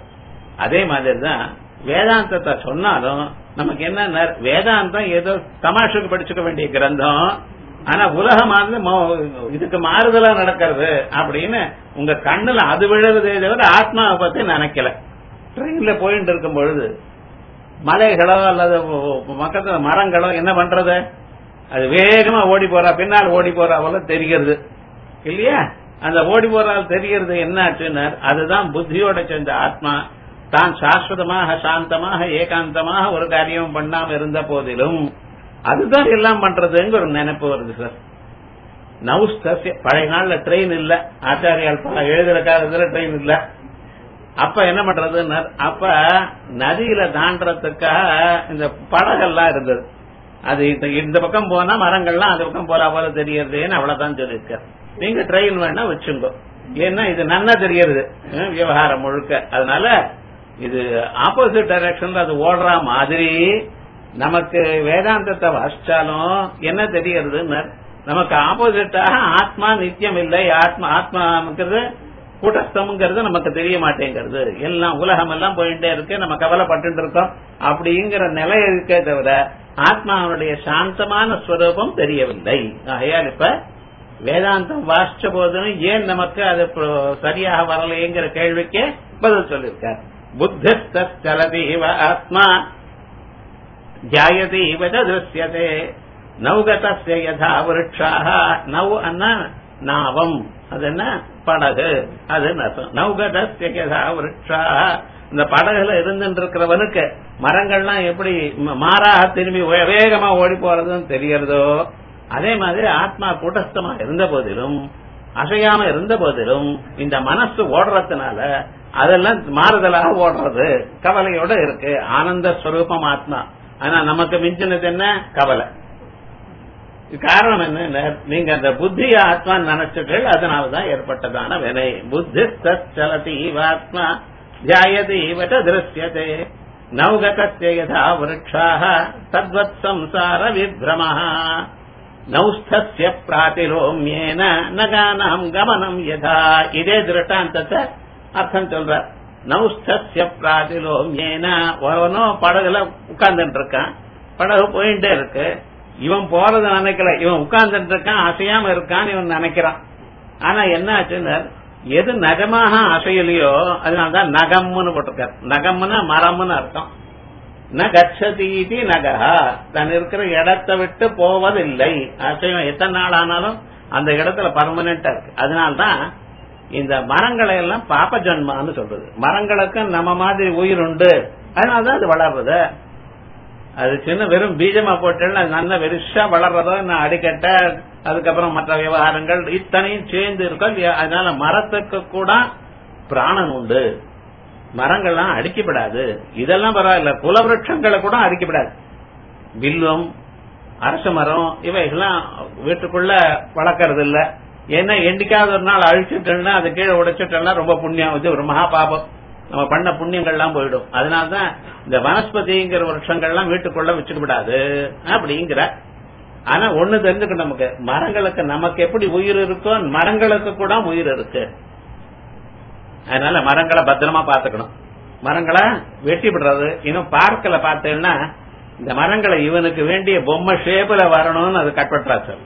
அதே மாதிரி தான் வேதாந்தத்தை சொன்னாலும் நமக்கு என்ன வேதாந்தம் ஏதோ தமாஷுக்கு படிச்சுக்க வேண்டிய கிரந்தம் ஆனா உலகமானது இதுக்கு மாறுதலா நடக்கிறது அப்படின்னு உங்க கண்ணுல அது விழுறதே தவிர ஆத்மாவை பத்தி நினைக்கல ட்ரெயின்ல போயிட்டு இருக்கும் பொழுது மலைகளோ அல்லது பக்கத்துல மரங்களோ என்ன பண்றது அது வேகமா ஓடி போறா பின்னால் ஓடி போறா போல தெரிகிறது இல்லையா அந்த ஓடி போறால் தெரிகிறது என்ன ஆச்சுன்னா அதுதான் புத்தியோட சேர்ந்த ஆத்மா தான் சாஸ்வதமாக சாந்தமாக ஏகாந்தமாக ஒரு காரியம் பண்ணாம இருந்த போதிலும் அதுதான் எல்லாம் பண்றதுங்கிற ஒரு நினைப்பு வருது சார் நவுஸ்தஸ்ய பழைய நாள்ல ட்ரெயின் இல்ல ஆச்சாரியால் பல எழுதுற காலத்துல ட்ரெயின் இல்ல அப்ப என்ன பண்றது அப்ப நதியில தாண்டறதுக்காக இந்த படகெல்லாம் இருந்தது அது இந்த- இந்த பக்கம் போனா மரங்கள்லாம் அந்த பக்கம் போறா போல தெரியறதுன்னு அவ்வளவுதான் சொல்லியிருக்காரு நீங்க ட்ரெயின் வேணா வச்சுங்க ஏன்னா இது நன்னா தெரியறது ஹம், விவகாரம் முழுக்க அதனால இது ஆப்போசிட் டைரக்ஷன்ல அது ஓடுற மாதிரி நமக்கு வேதாந்தத்தை வாசிச்சாலும் என்ன தெரியறதுன்னு நமக்கு ஆப்போசிட்டாக ஆத்மா நித்தியம் இல்லை ஆத்மா ஆத்மாங்கிறது கூட்டஸ்தம்ங்கிறது நமக்கு தெரிய மாட்டேங்கிறது எல்லாம் உலகம் எல்லாம் போயிட்டே இருக்கு நம்ம கவலைப்பட்டு இருக்கோம் அப்படிங்கிற நிலை இருக்கே தவிர ஆத்மாவுடைய சாந்தமான ஸ்வரூபம் தெரியவில்லை ஆகையால் இப்ப வேதாந்தம் வாசிச்ச போதும் ஏன் நமக்கு அது இப்போ சரியாக வரலையேங்கிற கேள்விக்கு பதில் சொல்லியிருக்கார் புத்திஸ்தலதி இவ ஆத்மா ஜாயதி இவ ச திருஷ்யதே நௌகதஸ்ய யதா விருட்சாக நவ் அண்ணா நாவம் அது என்ன படகு அது நசம் நௌகதஸ்ய யதா விருட்சாக இந்த படகுல இருந்துட்டு இருக்கிறவனுக்கு மரங்கள்லாம் எப்படி ம- மாறாக திரும்பி வே- வேகமா ஓடி போறதுன்னு தெரியறதோ அதே மாதிரி ஆத்மா கூட்டஸ்தமா இருந்த போதிலும் அசையாம இருந்த போதிலும் இந்த மனசு ஓடுறதுனால அதெல்லாம் மாறுதலாக ஓடுறது கவலையோட இருக்கு ஆனந்த ஸ்வரூபம் ஆத்மா ஆனா நமக்கு மிஞ்சினது என்ன கவலை இது காரணம் என்ன நீங்க அந்த புத்தி ஆத்மா நினைச்சிட்டு அதனாலதான் ஏற்பட்டதான வினை புத்தி சலதி ஆத்மா தியாயதி இவட திருஷ்யதே நௌகதஸ்ய யதா விருட்சாः தத்வத் சம்சார விப்ரமः நௌஸ்தஸ்ய பிராதிலோமியேன நகானாம் கமனம் யதா இதே திருட்டாந்தத்தை அர்த்தம் சொல்றார் நௌஸ்தஸ்ய பிராதிலோமியேன ஒருவனோ படகுல உட்கார்ந்துட்டு இருக்கான் படகு போயிட்டே இருக்கு இவன் போறது நினைக்கல இவன் உட்கார்ந்துட்டு இருக்கான் அசையாம இருக்கான்னு இவன் நினைக்கிறான் ஆனா என்ன ஆச்சுன்னு எது நகமாக அசையலையோ அதனாலதான் நகம்னு போட்டிருக்காரு நகம்னா மரம்னு அர்த்தம் ந கச்சதீதி நகா தன் இருக்கிற இடத்தை விட்டு போவதில்லை அசைவம் எத்தனை நாள் ஆனாலும் அந்த இடத்துல பர்மனண்டா இருக்கு அதனால்தான் இந்த மரங்களை எல்லாம் பாப்ப ஜன்மான்னு சொல்றது மரங்களுக்கு நம்ம மாதிரி உயிர் உண்டு அதனாலதான் அது வளர்றது அது சின்ன வெறும் பீஜமா போட்டேன்னா அது நல்லா வெறுஷா வளர்றதோ நான் அடிக்கட்ட அதுக்கப்புறம் மற்ற விவகாரங்கள் இத்தனையும் சேர்ந்து இருக்கும் இல்லையா? அதனால மரத்துக்கு கூட பிராணன் உண்டு மரங்கள்லாம் அடிக்கப்படாது இதெல்லாம் பரவாயில்ல குலவிருட்சங்களை கூட அடிக்கப்படாது வில்வம் அரச மரம் இவைகள்லாம் வீட்டுக்குள்ள வளர்க்கறது இல்ல ஏன்னா என்னைக்காவது ஒரு நாள் அழிச்சிட்டோம்னா அது கீழே உடைச்சிட்டோம்னா ரொம்ப புண்ணியம் இது ஒரு மகா பாபம் நம்ம பண்ண புண்ணியங்கள்லாம் போயிடும் அதனாலதான் இந்த வனஸ்பதிங்கிற வருஷங்கள்லாம் வீட்டுக்குள்ள வச்சுக்க விடாது அப்படிங்கிற ஆனா ஒண்ணு தெரிஞ்சுக்கணும் நமக்கு மரங்களுக்கு நமக்கு எப்படி உயிர் இருக்கோ மரங்களுக்கு கூட உயிர் இருக்கு அதனால மரங்களை பத்திரமா பாத்துக்கணும் மரங்களை வெட்டி விடுறது இன்னும் பார்க்கல பார்த்தேன்னா இந்த மரங்களை இவனுக்கு வேண்டிய பொம்மை ஷேப்ல வரணும்னு அது கட் பண்றா சார்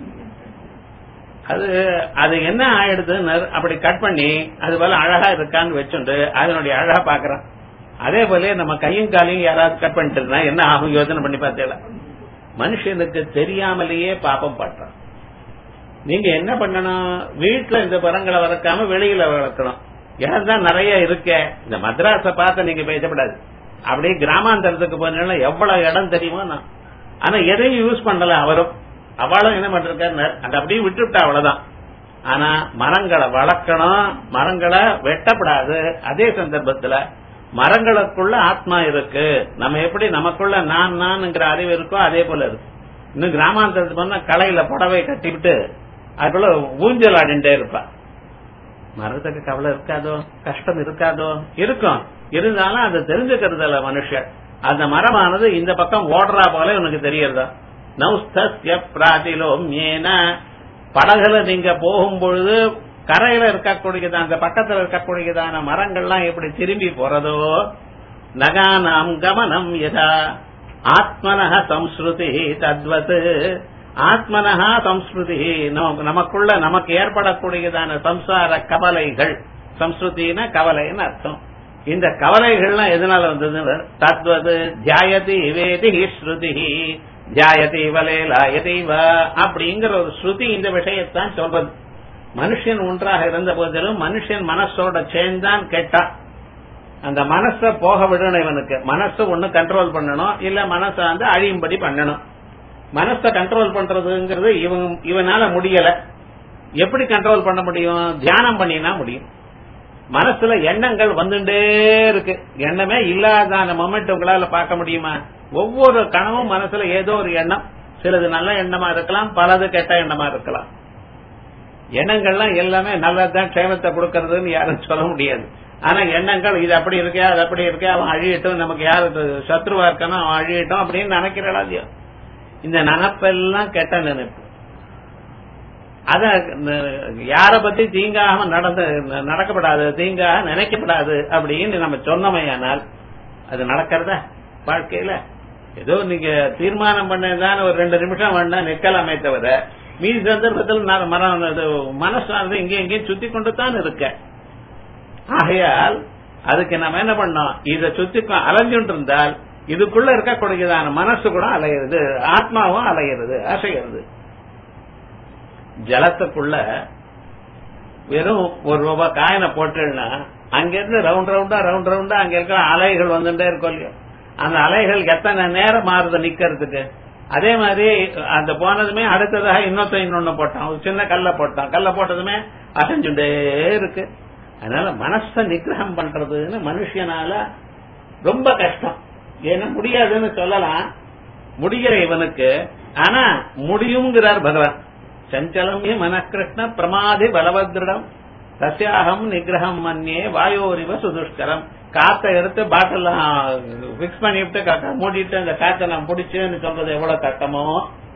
அது அது என்ன ஆயிடுதுன்னு அப்படி கட் பண்ணி அது போல அழகா இருக்கான்னு வச்சுண்டு அதனுடைய அழகா பாக்குறான் அதே போல நம்ம கையும் காலையும் யாராவது கட் பண்ணிட்டு இருந்தா என்ன ஆகும் யோசனை பண்ணி பார்த்தேல மனுஷனுக்கு தெரியாமலேயே பாப்பம் பண்றான் நீங்க என்ன பண்ணணும் வீட்டுல இந்த பழங்களை வளர்க்காம வெளியில வளர்க்கணும் இடம் தான் நிறைய இருக்க இந்த மദ്രാஸ பார்த்து நீங்க பேசப்படாது அப்படியே கிராமாந்தரத்துக்கு போனீங்கன்னா எவ்வளவு இடம் தெரியுமோ நான் ஆனா எதையும் யூஸ் பண்ணல அவரும் அவளும் என்ன பண்றாரு அந்த அப்படியே விட்டுவிட்டா அவ்வளவுதான் ஆனா மரங்களை வளர்க்கணும் மரங்களை வெட்டப்படாது அதே சந்தர்ப்பத்துல மரங்களுக்குள்ள ஆத்மா இருக்கு நம்ம எப்படி நமக்குள்ள நான் நான்ங்கிற அறிவு இருக்கோ அதே போல இருக்கு இன்னும் கிராமாந்தரத்துக்கு போனா களையில புடவை கட்டிவிட்டு அதுக்குள்ள ஊஞ்சல் ஆடிண்டே இருப்பா மரத்துக்கு கவலை இருக்காதோ கஷ்டம் இருக்காதோ இருக்கும் இருந்தாலும் அதை தெரிஞ்சுக்கிறதுல மனுஷன் அந்த மரமானது இந்த பக்கம் ஓடுறா போல உனக்கு தெரியறதா நௌஸ்தஸ்ய பிராதிலோம்யேன படகுல நீங்க போகும் பொழுது கரையில இருக்கக்கூடியதான் அந்த பக்கத்துல இருக்கக்கூடியதான மரங்கள்லாம் எப்படி திரும்பி போறதோ நகானாம் கமனம் யதா ஆத்மனஹ சம்ஸ்ருதி தத்வத் ஆத்மனஹா சம்ஸ்ருதி நமக்கு- நமக்குள்ள நமக்கு ஏற்படக்கூடியதான சம்சார கவலைகள் சம்ஸ்ருதினா கவலைன்னு அர்த்தம் இந்த கவலைகள்லாம் எதனால வந்தது தத்வது தியாயதி வேதி ஸ்ருதி தியாயதி வலே லாயதி வ அப்படிங்கிற ஒரு ஸ்ருதி இந்த விஷயத்தான் சொல்றது மனுஷன் ஒன்றாக இருந்த போதிலும் மனுஷன் மனசோட சேர்ந்தான் கேட்டான் அந்த மனச போக விடணும் இவனுக்கு மனசு ஒண்ணு கண்ட்ரோல் பண்ணணும் இல்ல மனச வந்து அழியும்படி பண்ணணும் மனச கண்ட்ரோல் பண்றதுங்கிறது இவன் இவனால முடியல எப்படி கண்ட்ரோல் பண்ண முடியும் தியானம் பண்ணினா முடியும் மனசுல எண்ணங்கள் வந்துட்டே இருக்கு எண்ணமே இல்லாத மொமெண்ட் உங்களால பார்க்க முடியுமா ஒவ்வொரு கணமும் மனசுல ஏதோ ஒரு எண்ணம் சிலது நல்ல எண்ணமா இருக்கலாம் பலது கெட்ட எண்ணமா இருக்கலாம் எண்ணங்கள்லாம் எல்லாமே நல்லதுதான் க்ஷேமத்தை கொடுக்கறதுன்னு யாரும் சொல்ல முடியாது ஆனா எண்ணங்கள் இது அப்படி இருக்கே அது அப்படி இருக்கே அவன் அழியட்டும் நமக்கு யாரு சத்ருவா இருக்கானோ அவன் அழியட்டும் அப்படின்னு நினைக்கிறாளா இல்லையோ இந்த நினப்பெல்லாம் கெட்ட நினைப்பு அத யார பத்தி தீங்காக நடந்து நடக்கப்படாது தீங்காக நினைக்கப்படாது அப்படின்னு நம்ம சொன்னமையானால் அது நடக்கிறதா வாழ்க்கையில ஏதோ நீங்க தீர்மானம் பண்ணதான் ஒரு ரெண்டு நிமிஷம் வேணா நிக்கலாமே தவிர மீதி சந்தர்ப்பத்தில் நான் மனம் இது மனசானது இங்கே இங்கேயும் சுத்தி கொண்டு தான் இருக்க ஆகையால் அதுக்கு நம்ம என்ன பண்ணோம் இத சுத்தி அலைஞ்சுட்டு இருந்தால் இதுக்குள்ள இருக்கக்கூடியதான மனசு கூட அலையிறது ஆத்மாவும் அலையிறது அசைகிறது ஜலத்துக்குள்ள வெறும் ஒரு ரூபாய் காயினை போட்டுன்னா அங்கிருந்து ரவுண்ட் ரவுண்டா ரவுண்ட் ரவுண்டா அங்க இருக்கிற அலைகள் வந்துட்டே இருக்கும் இல்லையோ அந்த அலைகள் எத்தனை நேரம் மாறுது நிக்கிறதுக்கு அதே மாதிரி அந்த போனதுமே அடுத்ததாக இன்னொத்த இன்னொன்னு போட்டான் ஒரு சின்ன கல்ல போட்டான் கல்ல போட்டதுமே அசைஞ்சுட்டே இருக்கு அதனால மனச நிகிரகம் பண்றதுன்னு மனுஷனால ரொம்ப கஷ்டம் ஏன்னா முடியாதுன்னு சொல்லலாம் முடிகிற இவனுக்கு ஆனா முடியுங்கிறார் பகவான் சஞ்சலம் மனக்கிருஷ்ண பிரமாதி பலவத்ரிடம் தசியாகம் நிகிரகம் மன்னியே வாயோரிவ சுதுஷ்கரம் காத்த எடுத்து பாட்டில் பிக்ஸ் பண்ணிவிட்டு மூடிட்டு அந்த காத்தை நான் பிடிச்சேன்னு சொல்றது எவ்வளவு கஷ்டமோ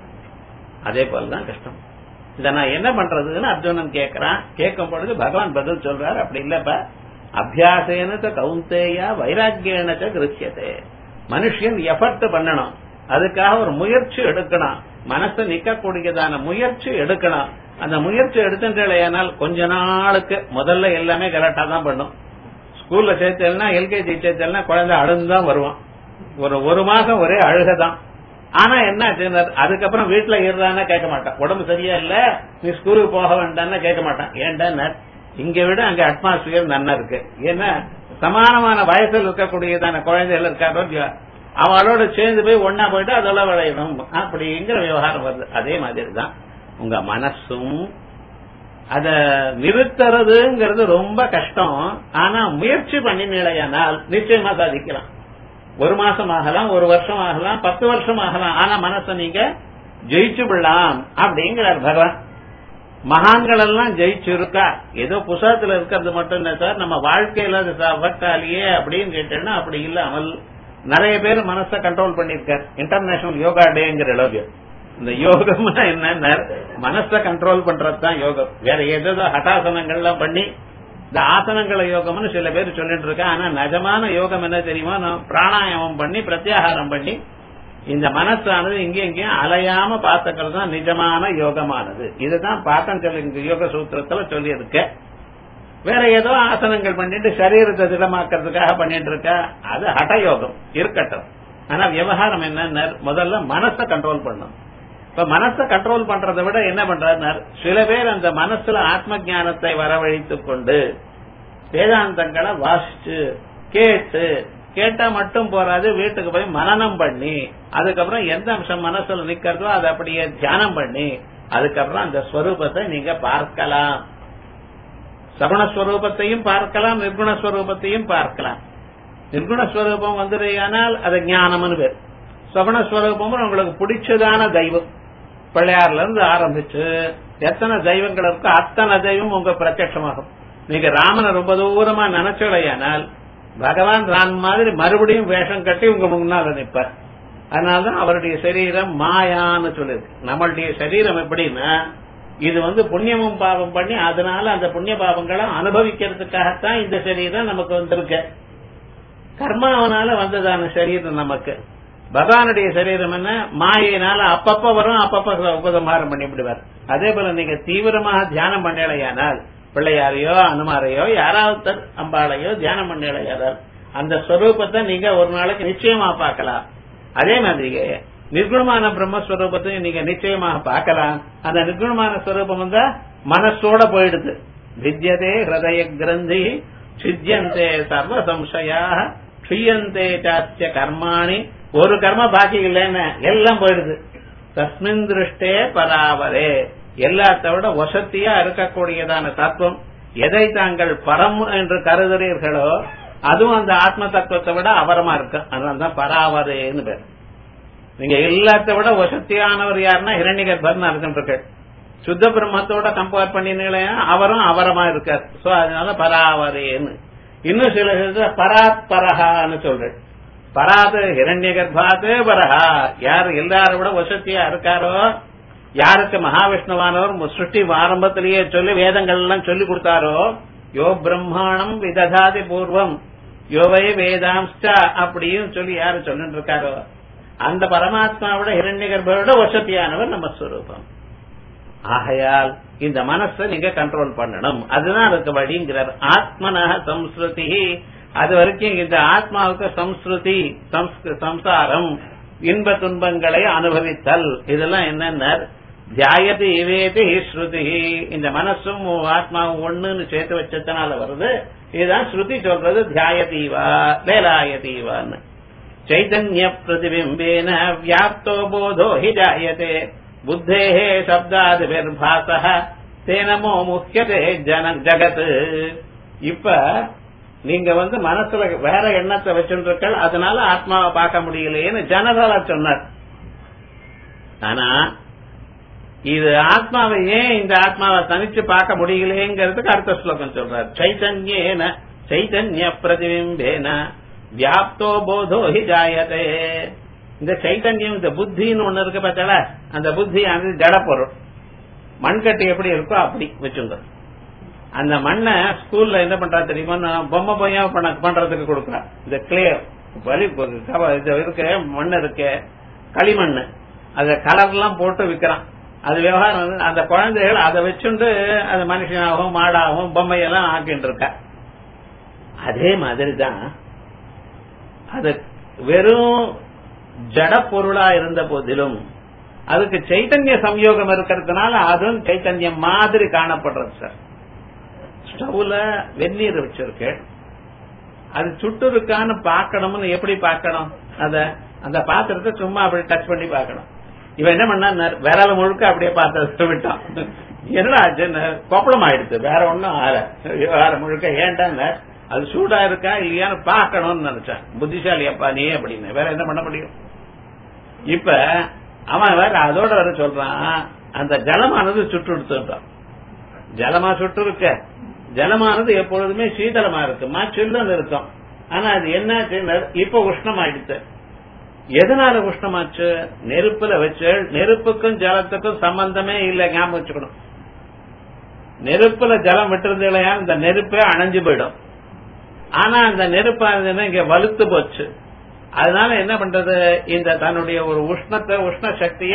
அதே போலதான் கஷ்டம் இத நான் என்ன பண்றதுன்னு அர்ஜுனன் கேட்கறான் கேட்கும் பொழுது பகவான் பதில் சொல்றார் அப்படி இல்லப்ப அபியாசேன கவுந்தேயா வைராக்கியனச்ச கிருஷ்யத்தே மனுஷன் எஃபர்ட் பண்ணணும் அதுக்காக ஒரு முயற்சி எடுக்கணும் மனசு நிக்கக்கூடியதான முயற்சி எடுக்கணும் அந்த முயற்சி எடுத்துட்டேனால் கொஞ்ச நாளுக்கு முதல்ல எல்லாமே கரெக்டா தான் பண்ணும் ஸ்கூல்ல சேர்த்தல்னா எல்கேஜி சேர்த்தல்னா குழந்தை அழுந்துதான் வருவான் ஒரு ஒரு மாசம் ஒரே அழுகதான் ஆனா என்ன அதுக்கப்புறம் வீட்டுல இருறான்னு கேட்க மாட்டான் உடம்பு சரியா இல்ல நீ ஸ்கூலுக்கு போக வேண்டாம்னு கேட்க மாட்டான் ஏன்டா இங்க விட அங்க அட்மாஸ்பியர் நன்னா இருக்கு ஏன்னா சமானமான வயசில் இருக்கக்கூடியதான குழந்தைகள் இருக்காரோ அவளோட சேர்ந்து போய் ஒன்னா போயிட்டு அதோட விளையணும் அப்படிங்கிற விவகாரம் வருது அதே மாதிரி தான் உங்க மனசும் அத நிறுத்துறதுங்கிறது ரொம்ப கஷ்டம் ஆனா முயற்சி பண்ணி நிலையானால் நிச்சயமா சாதிக்கலாம் ஒரு மாசம் ஆகலாம் ஒரு வருஷம் ஆகலாம் பத்து வருஷம் ஆகலாம் ஆனா மனசை நீங்க ஜெயிச்சு விடலாம் அப்படிங்கிறார் பகவான் மகான்கள் எல்லாம் ஜெயிச்சு இருக்கா ஏதோ புத்தகத்துல இருக்கிறது மட்டும் இல்ல சார் நம்ம வாழ்க்கையில அது வட்டாலியே அப்படின்னு கேட்டேன்னா அப்படி இல்லாமல் நிறைய பேர் மனசை கண்ட்ரோல் பண்ணிருக்கார் இன்டர்நேஷனல் யோகா டேங்கிற அளவுக்கு இந்த யோகம்னா என்ன மனசை கண்ட்ரோல் பண்றதுதான் யோகம் வேற ஏதோ ஹட்டாசனங்கள்லாம் பண்ணி இந்த ஆசனங்கள யோகம்னு சில பேர் சொல்லிட்டு இருக்கா ஆனா நிஜமான யோகம் என்ன தெரியுமா நான் பிராணாயாமம் பண்ணி பிரத்யாகாரம் பண்ணி இந்த மனசானது இங்கே இங்கேயும் அலையாம பார்த்துக்கிறது தான் நிஜமான யோகமானது இதுதான் பாட்டம் சொல்லி யோக சூத்திரத்துல சொல்லி இருக்க வேற ஏதோ ஆசனங்கள் பண்ணிட்டு சரீரத்தை திடமாக்கிறதுக்காக பண்ணிட்டு இருக்க அது ஹடயோகம் இருக்கட்டும் ஆனா விவகாரம் என்ன முதல்ல மனசை கண்ட்ரோல் பண்ணும் இப்ப மனசை கண்ட்ரோல் பண்றதை விட என்ன பண்றாரு சில பேர் அந்த மனசுல ஆத்ம ஞானத்தை வரவழைத்துக் கொண்டு வேதாந்தங்களை வாசிச்சு கேட்டு கேட்டா மட்டும் போறாது வீட்டுக்கு போய் மனநம் பண்ணி அதுக்கப்புறம் எந்த அம்சம் மனசுல நிக்கிறதோ அதை அப்படியே தியானம் பண்ணி அதுக்கப்புறம் அந்த ஸ்வரூபத்தை நீங்க பார்க்கலாம் சகுணஸ்வரூபத்தையும் பார்க்கலாம் நிர்குணஸ்வரூபத்தையும் பார்க்கலாம் நிர்குணஸ்வரூபம் வந்துடையானால் அது ஞானம்னு பேர் சகுணஸ்வரூபம் உங்களுக்கு பிடிச்சதான தெய்வம் பிள்ளையார்ல இருந்து ஆரம்பிச்சு எத்தனை தெய்வங்கள் இருக்கோ அத்தனை தெய்வம் உங்க பிரத்யட்சமாகும் நீங்க ராமனை ரொம்ப தூரமா நினைச்சலையானால் பகவான் ராம் மாதிரி மறுபடியும் வேஷம் கட்டி உங்க முன்னால நிற்பார் அதனாலதான் அவருடைய சரீரம் மாயான்னு சொல்லிருக்கு நம்மளுடைய சரீரம் எப்படின்னா இது வந்து புண்ணியமும் பாவம் பண்ணி அதனால அந்த புண்ணிய பாவங்களை அனுபவிக்கிறதுக்காகத்தான் இந்த சரீரம் நமக்கு வந்திருக்கு கர்மாவனால வந்ததான சரீரம் நமக்கு பகவானுடைய சரீரம் என்ன மாயினால அப்பப்ப வரும் அப்பப்ப உபதமாரம் பண்ணி விடுவார் அதே போல நீங்க தீவிரமாக தியானம் பண்ணலையானால் பிள்ளையாரையோ அனுமாரையோ யாராவது அம்பாளையோ தியானம் பண்ணலையானால் அந்த ஸ்வரூபத்தை நீங்க ஒரு நாளைக்கு நிச்சயமா பார்க்கலாம் அதே மாதிரி நிர்குணமான பிரம்மஸ்வரூபத்தையும் நீங்க நிச்சயமாக பார்க்கலாம் அந்த நிர்குணமான ஸ்வரூபம் வந்து மனசோட போயிடுது வித்யதே ஹிருதய கிரந்தி சித்தியந்தே சர்வ சம்சயா க்ஷியந்தே சாஸ்ய கர்மாணி ஒரு கர்ம பாக்கி இல்லைன்னு எல்லாம் போயிடுது தஸ்மின் திருஷ்டே பராவரே எல்லாத்த விட வசத்தியா இருக்கக்கூடியதான தத்துவம் எதை தாங்கள் பரம் என்று கருதுறீர்களோ அதுவும் அந்த ஆத்ம தத்துவத்தை விட அவரமா இருக்கு அதனாலதான் பராவரேன்னு பேர் நீங்க எல்லாத்த விட வசத்தியானவர் யாருன்னா ஹிரண்யகர்பர்னு இருக்கின்றார்கள் சுத்த பிரம்மத்தோட கம்பேர் பண்ணினீங்களே அவரும் அவரமா இருக்கார் சோ அதனால பராவரேன்னு இன்னும் சில இடத்துல பராத் பரஹான்னு சொல்றேன் பராது ஹிரண்ய கர்ப்பாத்து பரஹா யார் எல்லாரும் விட வசதியா இருக்காரோ யாருக்கு மகாவிஷ்ணுவானவர் சிருஷ்டி ஆரம்பத்திலேயே சொல்லி வேதங்கள் எல்லாம் சொல்லி கொடுத்தாரோ யோ பிரம்மாணம் விததாதி பூர்வம் யோவை வேதாம்ஸ்டா அப்படின்னு சொல்லி யாரு சொல்லிட்டு இருக்காரோ அந்த பரமாத்மாவோட ஹிரண்ய கர்ப்பரோட வசதியானவர் நம்ம ஸ்வரூபம் ஆகையால் இந்த மனசை நீங்க கண்ட்ரோல் பண்ணணும் அதுதான் அதுக்கு வழிங்கிறார் ஆத்மனக சம்ஸ்ருதி அது வரைக்கும் இந்த ஆத்மாவுக்கு சம்ஸ்ருதி சம்சாரம் இன்ப துன்பங்களை அனுபவித்தல் இதெல்லாம் என்னென்ன தியாயதி இவேதி ஸ்ருதி இந்த மனசும் ஆத்மாவும் ஒண்ணுன்னு சேர்த்து வச்சதுனால வருது இதுதான் ஸ்ருதி சொல்றது தியாயதீவா லேலாயதீவான்னு चैतन्य प्रतिबिम्बेन व्याप्तो बोधो हि जायते बुद्धेः शब्दादिभिर्भासः तेन முக்கியதே ஜன ஜகத் இப்ப நீங்க வந்து மனசுல வேற எண்ணத்தை வச்சுருக்கள் அதனால ஆத்மாவை பார்க்க முடியலையேன்னு ஜனரலா சொன்னார் ஆனா இது ஆத்மாவை ஏன் இந்த ஆத்மாவை தனிச்சு பார்க்க முடியலையேங்கிறதுக்கு அடுத்த ஸ்லோகம் சொல்றார் சைத்தன்யேன சைத்தன்ய பிரதிபிம்பேன வியாப்தோ போதோ ஹி ஜாயதே இந்த சைத்தன்யம் இந்த புத்தின்னு ஒண்ணு இருக்கு பார்த்தால அந்த புத்தி அது ஜடப்பொருள் மண்கட்டி எப்படி இருக்கோ அப்படி வச்சுங்க அந்த மண்ணை ஸ்கூல்ல என்ன பண்றா தெரியுமா நான் பொம்மை பொய்யா பண்ண பண்றதுக்கு கொடுக்குறேன் இந்த கிளே வலி இது இருக்கு மண் இருக்கு களிமண் அத கலர் எல்லாம் போட்டு விக்கிறான் அது விவகாரம் வந்து அந்த குழந்தைகள் அதை வச்சுண்டு அது மனுஷனாகவும் மாடாகவும் பொம்மையெல்லாம் ஆக்கிட்டு இருக்க அதே மாதிரிதான் அது வெறும் ஜட பொருளா இருந்த போதிலும் அதுக்கு சைத்தன்ய சம்யோகம் இருக்கிறதுனால அதுவும் சைத்தன்யம் மாதிரி காணப்படுறது சார் ஸ்டவ்ல வெந்நீர் வச்சிருக்கு அது சுட்டு இருக்கான்னு பாக்கணும்னு எப்படி பார்க்கணும் அத அந்த பாத்திரத்தை சும்மா அப்படி டச் பண்ணி பார்க்கணும் இவன் என்ன பண்ணா விரல முழுக்க அப்படியே பாத்திரத்தை விட்டான் என்னடா கொப்பளம் ஆயிடுச்சு வேற ஒன்னும் ஆற வேற முழுக்க ஏன்டா அது சூடா இருக்கா இல்லையான்னு பாக்கணும்னு நினைச்சேன் புத்திசாலி அப்பா நீ அப்படின்னு வேற என்ன பண்ண முடியும் இப்ப அவன் வேற அதோட வர சொல்றான் அந்த ஜலமானது சுட்டு எடுத்துட்டான் ஜலமா சுட்டு இருக்க ஜலமானது எப்பொழுதுமே சீதளமா இருக்குமா சில்லுன்னு இருக்கும் ஆனா அது என்னாச்சு இப்ப உஷ்ணமாயிடுச்சு எதனால உஷ்ணமாச்சு நெருப்புல வச்சு நெருப்புக்கும் ஜலத்துக்கும் சம்பந்தமே இல்ல ஞாபகம் வச்சுக்கணும் நெருப்புல ஜலம் விட்டுறது இல்லையா இந்த நெருப்பே அணைஞ்சு போயிடும் ஆனா அந்த நெருப்பானதுன்னா இங்க வலுத்து போச்சு அதனால என்ன பண்றது இந்த தன்னுடைய ஒரு உஷ்ணத்தை உஷ்ண சக்திய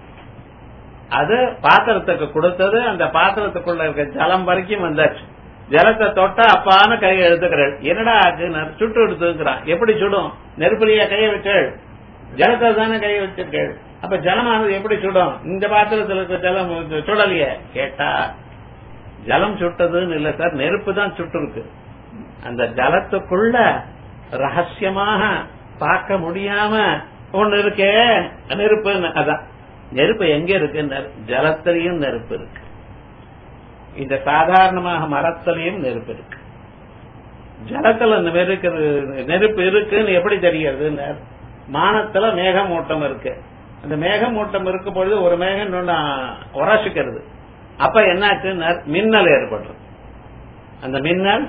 அது பாத்திரத்துக்கு கொடுத்தது அந்த பாத்திரத்துக்குள்ள இருக்க ஜலம் வரைக்கும் வந்தாச்சு ஜலத்தை தொட்டா அப்பான கையை எடுத்துக்கிறாள் என்னடா ஆச்சு சுட்டு எடுத்துக்கிறான் எப்படி சுடும் நெருப்புலையா கையை வச்சாள் ஜலத்தை தானே கையை வச்சிருக்காள் அப்ப ஜலமானது எப்படி சுடும் இந்த பாத்திரத்தில் இருக்க ஜலம் சுடலையே கேட்டா ஜலம் சுட்டதுன்னு இல்ல சார் நெருப்பு தான் சுட்டு இருக்கு அந்த ஜலத்துக்குள்ள ரகசியமாக பார்க்க முடியாம ஒண்ணு இருக்கே நெருப்பு அதான் நெருப்பு எங்க இருக்கு ஜலத்திலையும் நெருப்பு இருக்கு இந்த சாதாரணமாக மரத்திலையும் நெருப்பு இருக்கு ஜலத்துல நெருப்பு நெருப்பு இருக்குன்னு எப்படி தெரிகிறது மானத்துல மேகமூட்டம் இருக்கு அந்த மேகமூட்டம் இருக்கும் பொழுது ஒரு மேகம் இன்னொன்னு உரசிக்கிறது அப்ப என்னாச்சு மின்னல் ஏற்படுறது அந்த மின்னல்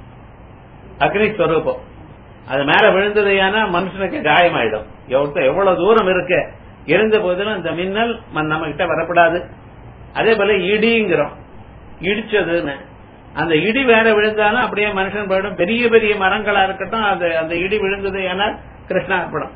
அக்னி ஸ்வரூபம் அது மேல விழுந்தது ஏன்னா மனுஷனுக்கு காயமாயிடும் எவ்வளவு தூரம் இருக்கு இருந்த போதிலும் இந்த மின்னல் நம்ம கிட்ட வரப்படாது அதே போல இடிங்கிறோம் இடிச்சதுன்னு அந்த இடி வேற விழுந்தாலும் அப்படியே மனுஷன் போயிடும் பெரிய பெரிய மரங்களா இருக்கட்டும் அது அந்த இடி விழுந்தது ஏன்னா கிருஷ்ணார்ப்பணம்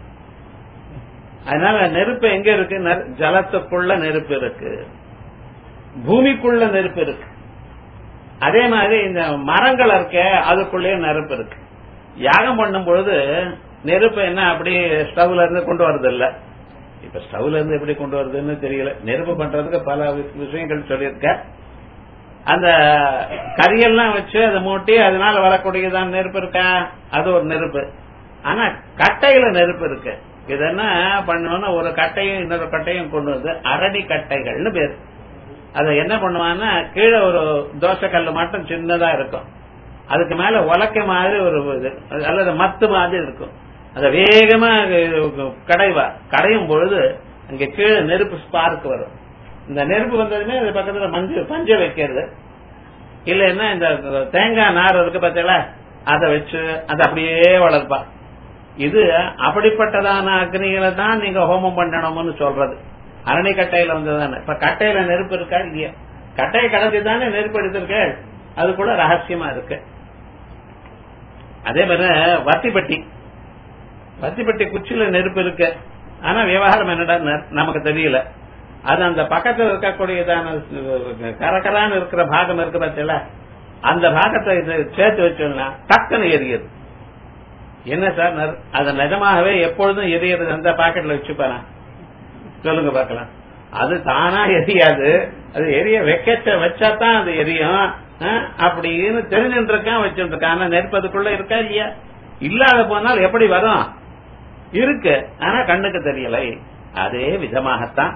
அதனால நெருப்பு எங்க இருக்கு ஜலத்துக்குள்ள நெருப்பு இருக்கு பூமிக்குள்ள நெருப்பு இருக்கு அதே மாதிரி இந்த மரங்கள் இருக்க அதுக்குள்ளேயே நெருப்பு இருக்கு யாகம் பண்ணும் பொழுது நெருப்பு என்ன அப்படி ஸ்டவ்ல இருந்து கொண்டு வரது இல்ல இப்ப ஸ்டவ்ல இருந்து எப்படி கொண்டு வருதுன்னு தெரியல நெருப்பு பண்றதுக்கு பல விஷயங்கள் சொல்லியிருக்க அந்த கரியெல்லாம் வச்சு அதை மூட்டி அதனால வரக்கூடியதான் நெருப்பு இருக்கா அது ஒரு நெருப்பு ஆனா கட்டையில நெருப்பு இருக்கு இது என்ன பண்ணுவோம்னா ஒரு கட்டையும் இன்னொரு கட்டையும் கொண்டு வந்து அரடி கட்டைகள்னு பேரு அதை என்ன பண்ணுவான்னா கீழே ஒரு தோசை கல்லு மட்டும் சின்னதா இருக்கும் அதுக்கு மேல உலக்க மாதிரி ஒரு இது அல்லது மத்து மாதிரி இருக்கும் அதை வேகமா கடைவா கடையும் பொழுது அங்க கீழே நெருப்பு ஸ்பார்க் வரும் இந்த நெருப்பு வந்ததுமே அது பக்கத்துல மஞ்சு பஞ்ச வைக்கிறது இல்லைன்னா இந்த தேங்காய் நார் இருக்கு பார்த்தீங்களா அதை வச்சு அதை அப்படியே வளர்ப்பா இது அப்படிப்பட்டதான அக்னிகளை தான் நீங்க ஹோமம் பண்ணணும்னு சொல்றது அரணி கட்டையில வந்ததுதானே இப்ப கட்டையில நெருப்பு இருக்கா இல்லையா கட்டையை கடத்தி தானே நெருப்பு எடுத்திருக்க அது கூட ரகசியமா இருக்கு அதே மாதிரி வத்திப்பட்டி வத்திப்பட்டி குச்சியில நெருப்பு இருக்கு ஆனா விவகாரம் என்னடா நமக்கு தெரியல அது அந்த பக்கத்துல இருக்கக்கூடியதான கரகரான்னு இருக்கிற பாகம் இருக்கு பார்த்தீங்களா அந்த பாகத்தை இது சேர்த்து வச்சோம்னா டக்குன்னு எரியுது என்ன சார் அது நிஜமாகவே எப்பொழுதும் எரியறது அந்த பாக்கெட்ல வச்சுப்பாரா சொல்லுங்க பார்க்கலாம் அது தானா எரியாது அது எரிய வைக்க வச்சாதான் அது எரியும் அப்படின்னு தெரிஞ்சுட்டு இருக்கான் வச்சுட்டு இருக்கான் ஆனா நெருப்பு அதுக்குள்ள இருக்கா இல்லையா இல்லாத போனால் எப்படி வரும் இருக்கு ஆனா கண்ணுக்கு தெரியலை அதே விதமாகத்தான்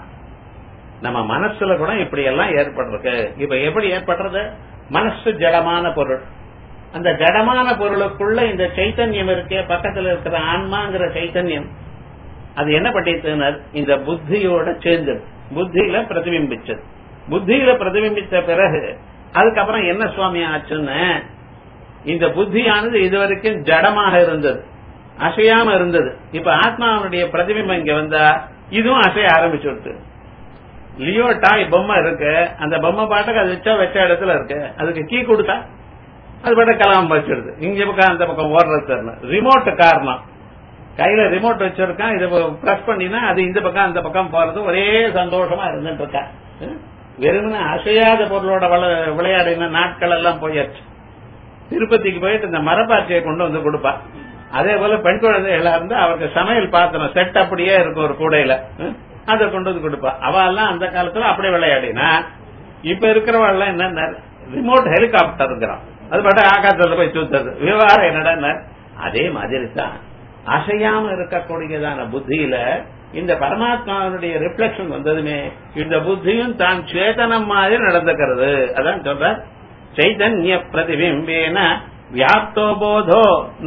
நம்ம மனசுல கூட இப்படி எல்லாம் ஏற்பட்டிருக்கு இப்ப எப்படி ஏற்படுறது மனசு ஜடமான பொருள் அந்த ஜடமான பொருளுக்குள்ள இந்த சைத்தன்யம் இருக்கே பக்கத்துல இருக்கிற ஆன்மாங்கிற சைத்தன்யம் அது என்ன பண்ணிட்டுனர் இந்த புத்தியோட சேர்ந்தது புத்தியில பிரதிபிம்பிச்சது புத்தியில பிரதிபிம்பித்த பிறகு அதுக்கப்புறம் என்ன சுவாமி ஆச்சுன்னு இந்த புத்தியானது இதுவரைக்கும் ஜடமாக இருந்தது அசையாம இருந்தது இப்ப ஆத்மாவனுடைய பிரதிபிம்பம் இங்க வந்தா இதுவும் அசைய ஆரம்பிச்சுடுது லியோ டாய் பொம்மை இருக்கு அந்த பொம்மை பாட்டுக்கு அது வச்சா வச்ச இடத்துல இருக்கு அதுக்கு கீ கொடுத்தா அது பாட்டு கலாம் வச்சிருது இங்க பக்கம் அந்த பக்கம் ஓடுறது ரிமோட் காரணம் கையில ரிமோட் வச்சிருக்கான் இதை பிரஸ் பண்ணினா அது இந்த பக்கம் அந்த பக்கம் போறது ஒரே சந்தோஷமா இருந்துட்டு இருக்கா வெறுமனே அசையாத பொருளோட விளையாடின நாட்கள் எல்லாம் போயாச்சு திருப்பதிக்கு போயிட்டு இந்த மரப்பாச்சியை கொண்டு வந்து கொடுப்பா அதே போல பெண் குழந்தைகளா இருந்தா அவருக்கு சமையல் பாத்திரம் செட் அப்படியே இருக்கும் ஒரு கூடையில அதை கொண்டு வந்து கொடுப்பா அவ எல்லாம் அந்த காலத்துல அப்படியே விளையாடினா இப்ப இருக்கிறவள் என்ன ரிமோட் ஹெலிகாப்டர் இருக்கிறான் அது பாட்டு ஆகாசத்துல போய் சுத்துறது விவகாரம் என்னடா அதே மாதிரி தான் அசையாம இருக்கக்கூடியதான புத்தியில இந்த பரமாத்மாவுடைய ரிஃப்ளெக்ஷன் வந்ததுமே இந்த புத்தியும் தான் சேதனம் மாதிரி நடந்துக்கிறது அதான் சொல்ற சைதன்ய பிரதிபிம்பேன வியாப்தோ போதோ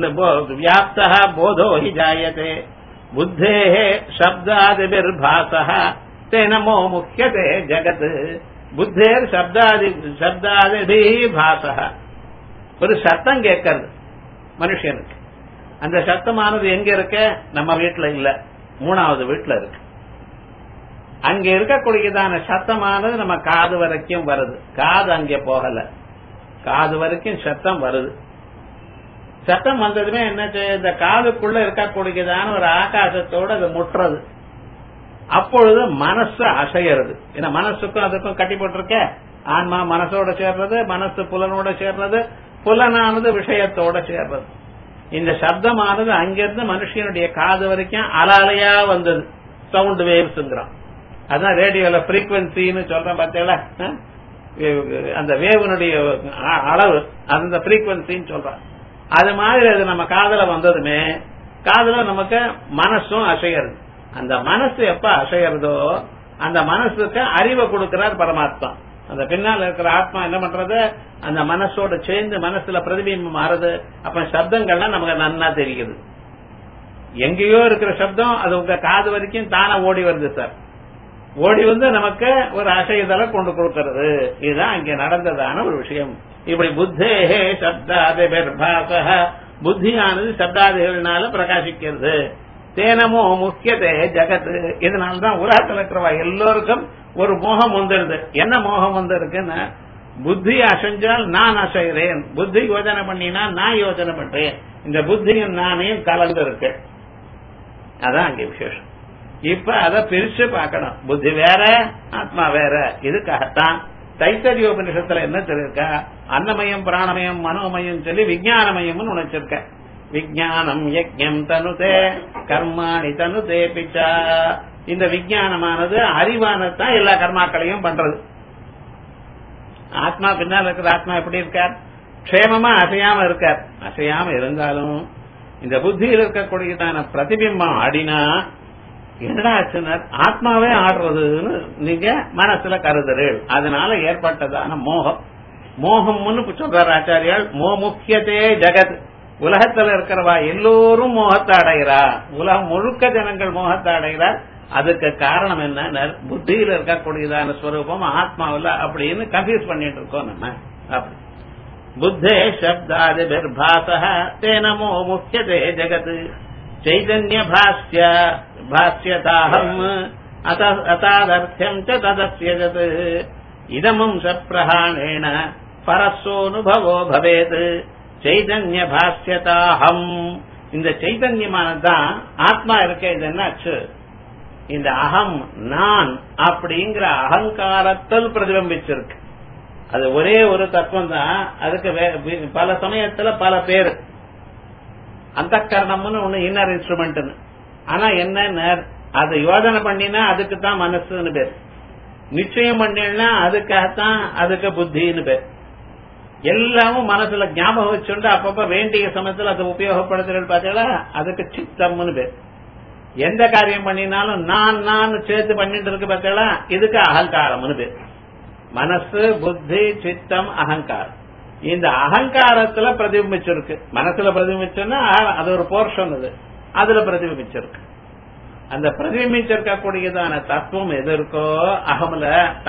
வியாப்த போதோ ஹி ஜாயते புத்தே சப்தாதிபிர்பாச தேனமோ முக்கியதே ஜகத் புத்தேர் சப்தாதி சப்தாதிபி பாச ஒரு சத்தம் கேட்கறது மனுஷனுக்கு அந்த சத்தமானது எங்க இருக்க நம்ம வீட்டுல இல்ல மூணாவது வீட்டுல இருக்கு அங்க இருக்கக்கூடியதான சத்தமானது நம்ம காது வரைக்கும் வருது காது அங்க போகல காது வரைக்கும் சத்தம் வருது சத்தம் வந்ததுமே என்ன இந்த காதுக்குள்ள இருக்கக்கூடியதான ஒரு ஆகாசத்தோட அது முட்டுறது அப்பொழுது மனசு அசையறது ஏன்னா மனசுக்கும் அதுக்கும் கட்டி போட்டிருக்க ஆன்மா மனசோட சேர்றது மனசு புலனோட சேர்றது புலனானது விஷயத்தோட சேர்றது இந்த சப்தமானது அங்கிருந்து மனுஷனுடைய காது வரைக்கும் அலாலையா வந்தது சவுண்ட் வேவ்ஸ்ங்கிறான் அதான் ரேடியோல பிரீக்வன்சின்னு சொல்றேன் பார்த்தீங்களா அந்த வேவனுடைய அளவு அந்த பிரீக்வன்சின்னு சொல்றான் அது மாதிரி அது நம்ம காதல வந்ததுமே காதல நமக்கு மனசும் அசையறது அந்த மனசு எப்ப அசையறதோ அந்த மனசுக்கு அறிவை கொடுக்கிறார் பரமாத்மா அந்த பின்னால் இருக்கிற ஆத்மா என்ன பண்றது அந்த மனசோட சேர்ந்து மனசுல பிரதிபிம்பம் மாறுது அப்ப சப்தங்கள்லாம் நமக்கு நன்னா தெரியுது எங்கேயோ இருக்கிற சப்தம் அது உங்க காது வரைக்கும் தானே ஓடி வருது சார் ஓடி வந்து நமக்கு ஒரு அசைதலை கொண்டு கொடுக்கிறது இதுதான் இங்க நடந்ததான ஒரு விஷயம் இப்படி புத்தேஹே சப்தாதிபிர்பாச புத்தியானது சப்தாதிகள்னால பிரகாசிக்கிறது தேனமோ முக்கியதே ஜகத் இதனால்தான் உலகத்தில் இருக்கிறவா எல்லோருக்கும் ஒரு மோகம் வந்துருது என்ன மோகம் வந்திருக்குன்னு புத்தி அசைஞ்சால் நான் அசைகிறேன் புத்தி யோஜனை பண்ணினா நான் யோஜனை பண்றேன் இந்த புத்தியும் நானையும் கலந்து இருக்கு அதான் அங்க விசேஷம் இப்ப அதை பிரிச்சு பார்க்கணும் புத்தி வேற ஆத்மா வேற இதுக்காகத்தான் தைத்தரியோபனிஷத்துல என்ன சொல்லிருக்கா அன்னமயம் பிராணமயம் மனோமயம் சொல்லி விஜயானமயம்னு உணர்ச்சிருக்க விஜயானம் யஜ்யம் தனுதே கர்மாணி தனுதே பிச்சா இந்த விஜயானமானது அறிவானத்தான் எல்லா கர்மாக்களையும் பண்றது ஆத்மா பின்னால் இருக்கிற ஆத்மா எப்படி இருக்கார் க்ஷேமமா அசையாம இருக்கார் அசையாம இருந்தாலும் இந்த புத்தியில் இருக்கக்கூடியதான பிரதிபிம்பம் ஆடினா என்னடா ஆச்சுன்னா ஆத்மாவே ஆடுறதுன்னு நீங்க மனசுல கருதுறீள் அதனால ஏற்பட்டதான மோகம் மோகம்னு சொல்றார் ஆச்சாரியால் மோ முக்கியத்தே ஜெகத் உலகத்துல இருக்கிறவா எல்லோரும் மோகத்தை அடைகிறா உலகம் முழுக்க ஜனங்கள் மோகத்தை அடைகிறார் அதுக்கு காரணம் என்ன புத்தியில இருக்கக்கூடியதான ஸ்வரூபம் ஆத்மாவில் அப்படின்னு கன்ஃபியூஸ் பண்ணிட்டு இருக்கோம் நம்ம அப்படி புத்தே சப்தாதிபிர்பாச தேனமோ முக்கியதே ஜெகத் चैतन्य भाष्य भाष्यताहम् अतादर्थ्यम् च तदस्य जत् इदमम् सप्रहाणेन பரஸ்வோனுபவோ பவேத் சைதன்ய பாஷ்யதாஹம் இந்த சைதன்யமானதான் ஆத்மா இருக்க இது என்னாச்சு இந்த அகம் நான் அப்படிங்கிற அகங்காரத்தில் பிரதிபிம்பிச்சிருக்கு அது ஒரே ஒரு தத்துவம் தான் அதுக்கு பல சமயத்துல பல பேர் அந்த கரணம்னு ஒண்ணு இன்னர் இன்ஸ்ட்ருமெண்ட் ஆனா என்ன அது யோஜனை பண்ணினா அதுக்கு தான் மனசுன்னு பேர் நிச்சயம் பண்ணினா அதுக்காகத்தான் அதுக்கு புத்தின்னு பேர் எல்லாமும் மனசுல ஞாபகம் வச்சுண்டு அப்பப்ப வேண்டிய சமயத்துல அதை உபயோகப்படுத்துறது பார்த்தீங்களா அதுக்கு சித்தம்னு பேர் எந்த காரியம் பண்ணினாலும் நான் நான் சேர்த்து பண்ணிட்டு இருக்கு பார்த்தீங்களா இதுக்கு அகங்காரம்னு பேர் மனசு புத்தி சித்தம் அகங்காரம் இந்த அகங்காரத்துல பிரதிபிம்பிச்சிருக்கு மனசுல பிரதிபிம்பிச்சுன்னா அது ஒரு போர்ஷன் அது அதுல பிரதிபிம்பிச்சிருக்கு அந்த பிரதிபிம்பிச்சிருக்கக்கூடியதான தத்துவம் எது இருக்கோ அகமுல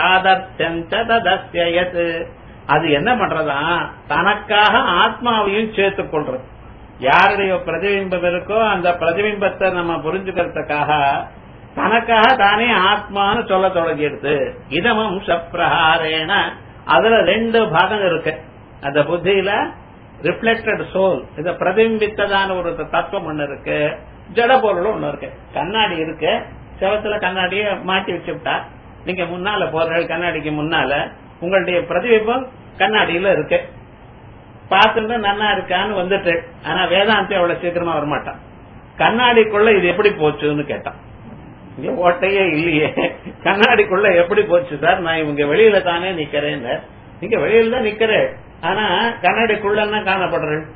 தாதத்யத் அது என்ன பண்றதா தனக்காக ஆத்மாவையும் சேர்த்துக் கொள்றது யாருடைய பிரதிபிம்பம் இருக்கோ அந்த பிரதிபிம்பத்தை நம்ம புரிஞ்சுக்கிறதுக்காக தனக்காக தானே ஆத்மான்னு சொல்ல தொடங்கிடுது இதமும் சப்ரஹாரேன அதுல ரெண்டு பாகம் இருக்கு அந்த புத்தியில ரிஃப்ளெக்டட் சோல் இத பிரதிபிம்பித்ததான ஒரு தத்துவம் ஒண்ணு இருக்கு ஜட பொருள் ஒண்ணு இருக்கு கண்ணாடி இருக்கு செவத்துல கண்ணாடிய மாட்டி வச்சுட்டா நீங்க முன்னால போற கண்ணாடிக்கு முன்னால உங்களுடைய பிரதிபிம்பம் கண்ணாடியில இருக்கு பார்த்துட்டு நன்னா இருக்கான்னு வந்துட்டு ஆனா வேதாந்தி அவ்வளவு சீக்கிரமா வரமாட்டான் கண்ணாடிக்குள்ள இது எப்படி போச்சுன்னு கேட்டான் இங்க ஓட்டையே இல்லையே கண்ணாடிக்குள்ள எப்படி போச்சு சார் நான் இவங்க வெளியில தானே நிக்கிறேன் நீங்க வெளியில தான் நிக்கிறேன் ஆனா கண்ணாடிக்குள்ள காணப்படுறேன்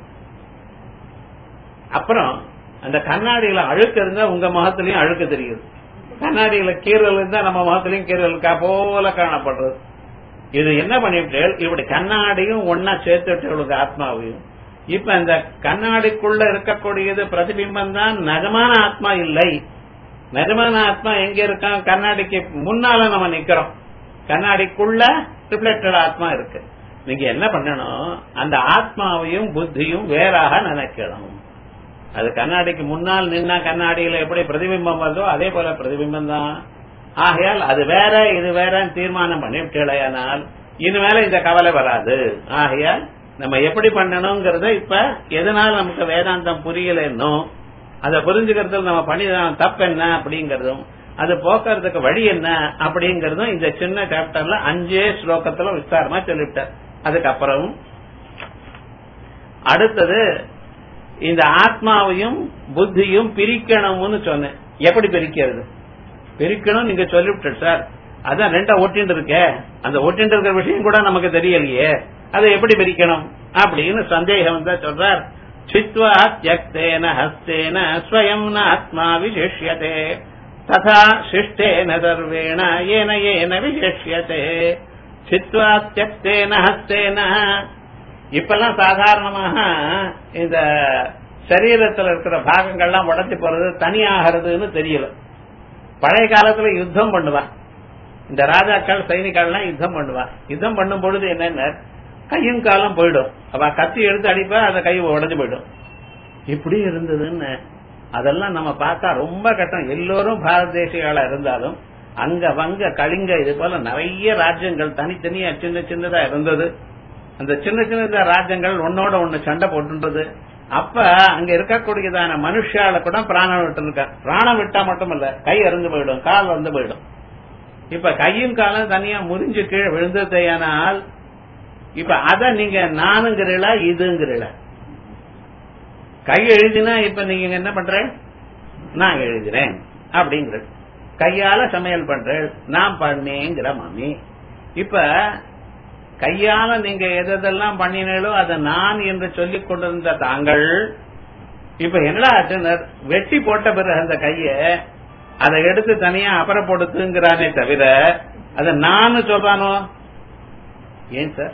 அப்புறம் அந்த கண்ணாடியில அழுக்கு இருந்தா உங்க முகத்திலயும் அழுக்கு தெரியுது கண்ணாடியில கீரல் இருந்தா நம்ம முகத்திலயும் கீரல் போல காணப்படுறது இது என்ன பண்ணிவிட்டு இப்படி கண்ணாடியும் ஒன்னா சேர்த்துட்டு இவளுக்கு ஆத்மாவையும் இப்ப இந்த கண்ணாடிக்குள்ள இருக்கக்கூடியது பிரதிபிம்பம் தான் நிஜமான ஆத்மா இல்லை நிஜமான ஆத்மா எங்க இருக்கான் கண்ணாடிக்கு முன்னால நம்ம நிக்கிறோம் கண்ணாடிக்குள்ள ரிஃப்ளெக்டட் ஆத்மா இருக்கு நீங்க என்ன பண்ணணும் அந்த ஆத்மாவையும் புத்தியும் வேறாக நினைக்கணும் அது கண்ணாடிக்கு முன்னால் நின்னா கண்ணாடியில எப்படி பிரதிபிம்பம் வருதோ அதே போல பிரதிபிம்பம் தான் ஆகையால் அது வேற இது வேறன்னு தீர்மானம் பண்ணிவிட்டேனால் இனிமேல இந்த கவலை வராது ஆகையால் நம்ம எப்படி பண்ணணுங்கிறத இப்ப எதனால நமக்கு வேதாந்தம் புரியலன்னோ அதை புரிஞ்சுக்கிறதுல நம்ம பண்ணிதான் தப்பு என்ன அப்படிங்கறதும் அது போக்குறதுக்கு வழி என்ன அப்படிங்கறதும் இந்த சின்ன சாப்டர்ல அஞ்சே ஸ்லோகத்துல விஸ்தாரமா சொல்லிவிட்டார் அதுக்கப்புறம் அடுத்தது இந்த ஆத்மாவையும் புத்தியும் பிரிக்கணும்னு சொன்னேன் எப்படி பிரிக்கிறது பிரிக்கணும் நீங்க சொல்லிவிட்டு சார் அதான் ரெண்டா ஒட்டின்னு இருக்க அந்த ஒட்டின்னு இருக்கிற விஷயம் கூட நமக்கு தெரியலையே அதை எப்படி பிரிக்கணும் அப்படின்னு சந்தேகம் தான் சொல்றார் சித்வா தியக்தேன ஹஸ்தேன ஸ்வயம் ஆத்மா விசேஷியதே ததா சிஷ்டேன சர்வேண ஏன ஏன விசேஷியதே சித்வா தியக்தேன ஹஸ்தேன இப்பெல்லாம் சாதாரணமாக இந்த சரீரத்தில் இருக்கிற பாகங்கள்லாம் உடச்சி போறது தனியாகிறதுன்னு தெரியல பழைய காலத்துல யுத்தம் பண்ணுவான் இந்த ராஜாக்கள் சைனிக்கள்லாம் யுத்தம் பண்ணுவான் யுத்தம் பண்ணும் பொழுது என்னென்ன கையும் காலம் போயிடும் அவ கத்தி எடுத்து அடிப்பா அந்த கை உடஞ்சு போயிடும் இப்படி இருந்ததுன்னு அதெல்லாம் நம்ம பார்த்தா ரொம்ப கட்டம் எல்லோரும் பாரத தேசிகளா இருந்தாலும் அங்க வங்க கலிங்க இது போல நிறைய ராஜ்யங்கள் தனித்தனியா சின்ன சின்னதா இருந்தது அந்த சின்ன சின்ன ராஜ்யங்கள் ஒன்னோட ஒண்ணு சண்டை போட்டுன்றது அப்ப அங்க இருக்கக்கூடியதான மனுஷால கூட பிராணம் விட்டு இருக்க பிராணம் விட்டா மட்டும் இல்ல கை அருந்து போயிடும் கால் வந்து போயிடும் இப்ப கையும் காலம் தனியா முறிஞ்சு கீழே விழுந்ததையானால் இப்ப அத நீங்க நானுங்கிறீல இதுங்கிறீல கை எழுதினா இப்ப நீங்க என்ன பண்ற நான் எழுதுறேன் அப்படிங்கிற கையால சமையல் பண்றேன் நான் பண்ணேங்கிற மாமி இப்ப கையால நீங்க எதெல்லாம் பண்ணினீங்களோ அதை நான் என்று சொல்லிக் கொண்டிருந்த தாங்கள் இப்ப என்னடா ஆச்சுன்னு வெட்டி போட்ட பிறகு அந்த கைய அதை எடுத்து தனியா அப்புறப்படுத்துங்கிறானே தவிர அதை நான் சொல்றானோ ஏன் சார்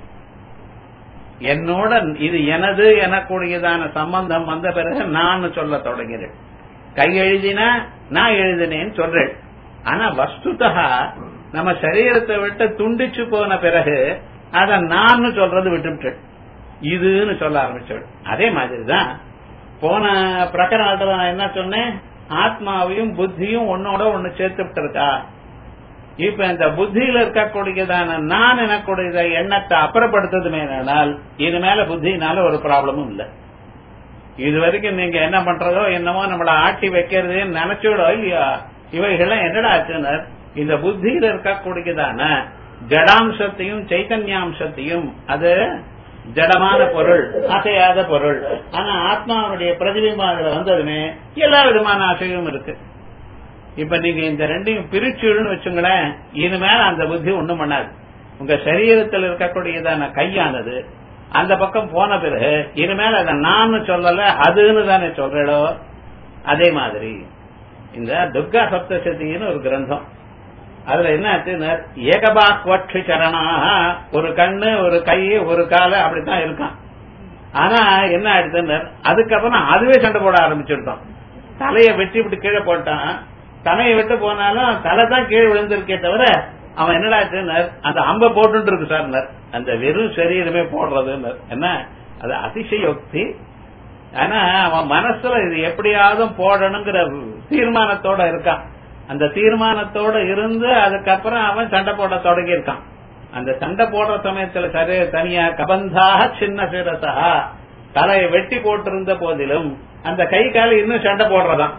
என்னோட இது எனது எனக்கூடியதான சம்பந்தம் வந்த பிறகு நான் சொல்ல தொடங்கிறேன் கை எழுதினா நான் எழுதினேன்னு சொல்றேன் ஆனா வஸ்துதா நம்ம சரீரத்தை விட்டு துண்டிச்சு போன பிறகு அத நான் சொல்றது விட்டுவிட்டு இதுன்னு சொல்ல ஆரம்பிச்சோம் அதே மாதிரிதான் போன பிரகரணத்துல நான் என்ன சொன்னேன் ஆத்மாவையும் புத்தியும் ஒன்னோட ஒண்ணு சேர்த்துட்டு இருக்கா இப்ப இந்த புத்தியில இருக்கக்கூடியதான நான் எனக்குடைய எண்ணத்தை அப்புறப்படுத்துதுமே ஆனால் இது மேல புத்தினால ஒரு ப்ராப்ளமும் இல்ல இது வரைக்கும் நீங்க என்ன பண்றதோ என்னமோ நம்மள ஆட்டி வைக்கிறதுன்னு நினைச்சோடோ இல்லையா இவைகள்லாம் என்னடா ஆச்சுன்னு இந்த புத்தியில இருக்கக்கூடியதான ஜடாம்சத்தையும் சைத்தன்யாம்சத்தையும் அது ஜடமான பொருள் அசையாத பொருள் ஆனா ஆத்மாவுடைய பிரதிபிம்பம் அதுல வந்ததுமே எல்லா விதமான அசையும் இருக்கு இப்ப நீங்க இந்த ரெண்டையும் பிரிச்சுன்னு வச்சுங்களேன் இனிமேல அந்த புத்தி ஒண்ணும் பண்ணாது உங்க சரீரத்தில் இருக்கக்கூடியதான கையானது அந்த பக்கம் போன பிறகு இனிமேல் அதை நான் சொல்லல அதுன்னு தானே சொல்றோ அதே மாதிரி இந்த துர்கா சப்தசதின்னு ஒரு கிரந்தம் அதுல என்ன ஆச்சுன்னா ஏகபாக்வட்சி சரணாக ஒரு கண்ணு ஒரு கை ஒரு கால அப்படித்தான் இருக்கான் ஆனா என்ன ஆயிடுதுன்னு அதுக்கப்புறம் அதுவே சண்டை போட ஆரம்பிச்சிருக்கான் தலையை வெட்டி விட்டு கீழே போட்டான் தலையை விட்டு போனாலும் தலை தான் கீழே விழுந்திருக்கே தவிர அவன் என்னடா அந்த அம்ப போட்டு இருக்கு சார் அந்த வெறும் சரீரமே போடுறது என்ன அது அதிசயோக்தி ஆனா அவன் மனசுல இது எப்படியாவது போடணுங்கிற தீர்மானத்தோட இருக்கான் அந்த தீர்மானத்தோட இருந்து அதுக்கப்புறம் அவன் சண்டை போட தொடங்கி இருக்கான் அந்த சண்டை போடுற சமயத்துல சரி தனியா கபந்தாக சின்ன சிரசா தலையை வெட்டி போட்டிருந்த போதிலும் அந்த கை கால இன்னும் சண்டை போடுறதான்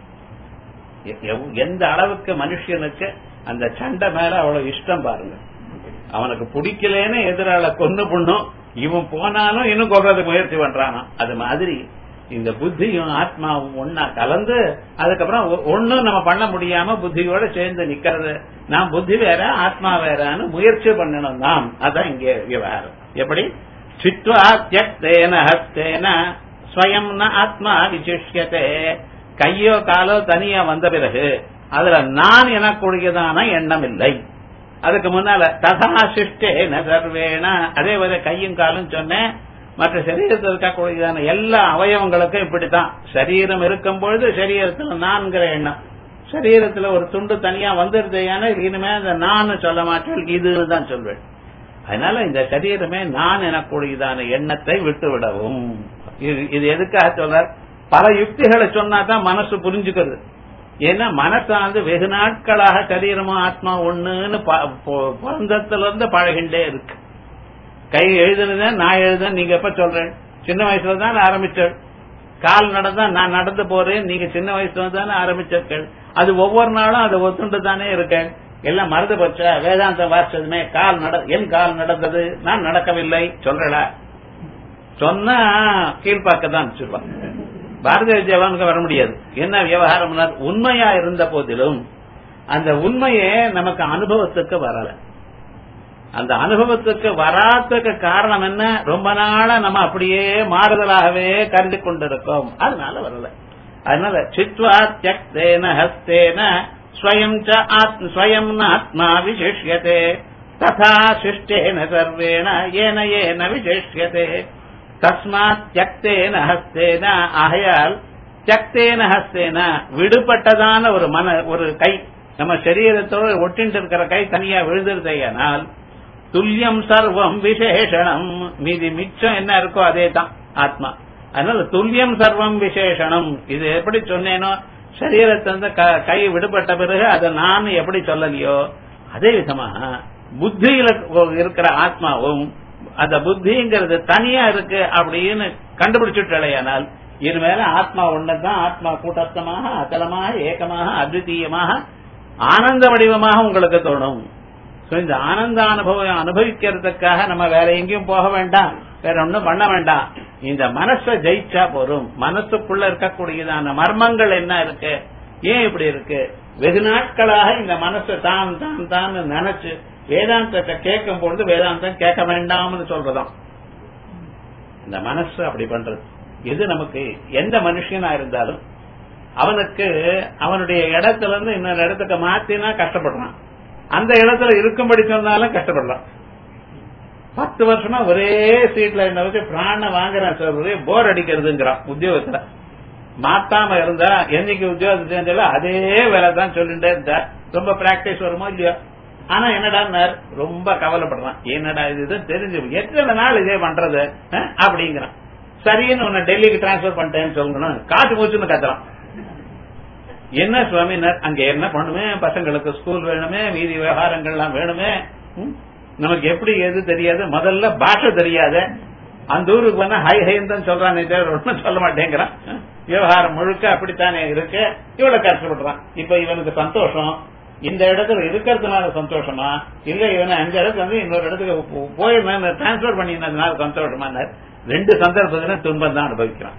எந்த அளவுக்கு மனுஷனுக்கு அந்த சண்டை மேல அவ்வளவு இஷ்டம் பாருங்க அவனுக்கு பிடிக்கலன்னு எதிரால கொண்டு பண்ணும் இவன் போனாலும் இன்னும் கொள்றதுக்கு முயற்சி பண்றானா அது மாதிரி இந்த புத்தியும் ஆத்மாவும் ஒன்னா கலந்து அதுக்கப்புறம் ஒன்னும் நம்ம பண்ண முடியாம புத்தியோட சேர்ந்து நிக்கிறது நான் புத்தி வேற ஆத்மா வேறான்னு முயற்சி பண்ணணும் நாம் அதான் இங்கே விவகாரம் எப்படி சித்வா தியக்தேன ஹஸ்தேன ஸ்வயம் ந ஆத்மா விசிஷ்யத்தே கையோ காலோ தனியா வந்த பிறகு அதுல நான் எனக்குரியதான எண்ணம் இல்லை அதுக்கு முன்னால ததா சிஷ்டேன சர்வேன அதே வரை கையும் காலும் சொன்னேன் மற்ற சரீரத்தில் இருக்கக்கூடியதான எல்லா அவயவங்களுக்கும் இப்படித்தான் சரீரம் இருக்கும் பொழுது சரீரத்துல நான்கிற எண்ணம் சரீரத்துல ஒரு துண்டு தனியா வந்துருது ஏன்னா இனிமே அந்த நான் சொல்ல மாட்டேன் இதுன்னு தான் சொல்வேன் அதனால இந்த சரீரமே நான் எனக்கூடியதான எண்ணத்தை விட்டு விடவும் இது எதுக்காக சொல்ற பல யுக்திகளை சொன்னா தான் மனசு புரிஞ்சுக்கிறது ஏன்னா மனசானது வெகு நாட்களாக சரீரமும் ஆத்மா ஒண்ணுன்னு பிறந்தத்துல இருந்து பழகின்றே இருக்கு கை எழுதுனதான் நான் எழுதுனேன் நீங்க எப்ப சொல்றேன் சின்ன வயசுல தான் ஆரம்பிச்சேன் கால் நடந்தா நான் நடந்து போறேன் நீங்க சின்ன வயசுல தானே ஆரம்பிச்சிருக்கேன் அது ஒவ்வொரு நாளும் அது ஒத்துண்டு தானே இருக்கேன் எல்லாம் மறந்து போச்சா வேதாந்தம் வாசிச்சதுமே கால் நட என் கால் நடந்தது நான் நடக்கவில்லை சொல்றடா சொன்னா கீழ்பாக்க தான் சொல்லுவான் பாரதிய ஜவானுக்கு வர முடியாது என்ன விவகாரம் உண்மையா இருந்த போதிலும் அந்த உண்மையே நமக்கு அனுபவத்துக்கு வரல அந்த அனுபவத்துக்கு வராததுக்கு காரணம் என்ன ரொம்ப நாளா நம்ம அப்படியே மாறுதலாகவே கருதி கொண்டிருக்கோம் அதனால வரல அதனால சித்வா தியக்தேன ஹஸ்தேன ஸ்வயம் ஸ்வயம் ஆத்மா விசிஷ்யதே ததா சிஷ்டேன சர்வேண ஏன ஏன விசிஷ்யதே தஸ்மாத் தியக்தேன ஹஸ்தேன ஆகையால் தியக்தேன ஹஸ்தேன விடுபட்டதான ஒரு மன ஒரு கை நம்ம சரீரத்தோடு ஒட்டிட்டு இருக்கிற கை தனியா விழுந்துருதையானால் துல்லியம் சர்வம் விசேஷணம் மீதி மிச்சம் என்ன இருக்கோ அதே தான் ஆத்மா அதனால துல்லியம் சர்வம் விசேஷணம் இது எப்படி சொன்னேனோ சரீரத்திலிருந்து கை விடுபட்ட பிறகு அதை நான் எப்படி சொல்லலையோ அதே விதமாக புத்தியில இருக்கிற ஆத்மாவும் அந்த புத்திங்கிறது தனியா இருக்கு அப்படின்னு கண்டுபிடிச்சுட்டலையானால் இனிமேல ஆத்மா ஒன்னதான் ஆத்மா கூட்டத்தமாக அச்சலமாக ஏக்கமாக அத்விதீயமாக ஆனந்த வடிவமாக உங்களுக்கு தோணும் இந்த ஆனந்த அனுபவம் அனுபவிக்கிறதுக்காக நம்ம வேற எங்கேயும் போக வேண்டாம் வேற ஒன்னும் பண்ண வேண்டாம் இந்த மனசை ஜெயிச்சா போரும் மனசுக்குள்ள இருக்கக்கூடியதான மர்மங்கள் என்ன இருக்கு ஏன் இப்படி இருக்கு வெகு நாட்களாக இந்த மனசை தான் தான் தான் நினைச்சு வேதாந்தத்தை கேட்கும் பொழுது வேதாந்தம் கேட்க வேண்டாம்னு சொல்றதாம் இந்த மனசு அப்படி பண்றது இது நமக்கு எந்த மனுஷனா இருந்தாலும் அவனுக்கு அவனுடைய இடத்துல இருந்து இன்னொரு இடத்துக்கு மாத்தினா கஷ்டப்படுறான் அந்த இடத்துல இருக்கும்படி சொன்னாலும் கஷ்டப்படுறான் பத்து வருஷமா ஒரே சீட்ல என்ன வச்சு பிராண வாங்குறான் சார் ஒரே போர் அடிக்கிறதுங்கிறான் உத்தியோகத்துல மாத்தாம இருந்தா என்னைக்கு உத்தியோகத்தை செஞ்சாலும் அதே வேலை தான் சொல்லிட்டே இருந்தா ரொம்ப பிராக்டிஸ் வருமோ இல்லையோ ஆனா என்னடா ரொம்ப கவலைப்படுறான் என்னடா இது தெரிஞ்சு எத்தனை நாள் இதே பண்றது அஹ், அப்படிங்கிறான் சரின்னு உன்னை டெல்லிக்கு டிரான்ஸ்பர் பண்ணிட்டேன்னு சொல்லணும் காட்டு மூச்சுன்னு கத்துறான் என்ன சுவாமினர் அங்க என்ன பண்ணுவேன் பசங்களுக்கு ஸ்கூல் வேணுமே மீதி விவகாரங்கள்லாம் வேணுமே ம்? நமக்கு எப்படி எது தெரியாது முதல்ல பாஷை தெரியாது அந்த ஊருக்கு வந்து ஹை ஹைன்னு தான் சொல்றானே தவிர ஒன்னும் சொல்ல மாட்டேங்கிறான் ம்? விவகாரம் முழுக்க அப்படித்தானே இருக்கு இவ்வளவு கஷ்டப்படுறான் இப்ப இவனுக்கு சந்தோஷம் இந்த இடத்துல இருக்கிறதுனால சந்தோஷமா இல்ல இவனை அஞ்ச இடத்துல வந்து இன்னொரு இடத்துக்கு போ- போய் டிரான்ஸ்பர் பண்ணினதுனால சந்தோஷமா ரெண்டு சந்தர்ப்பத்திலும் துன்பம் தான் அனுபவிக்கிறான்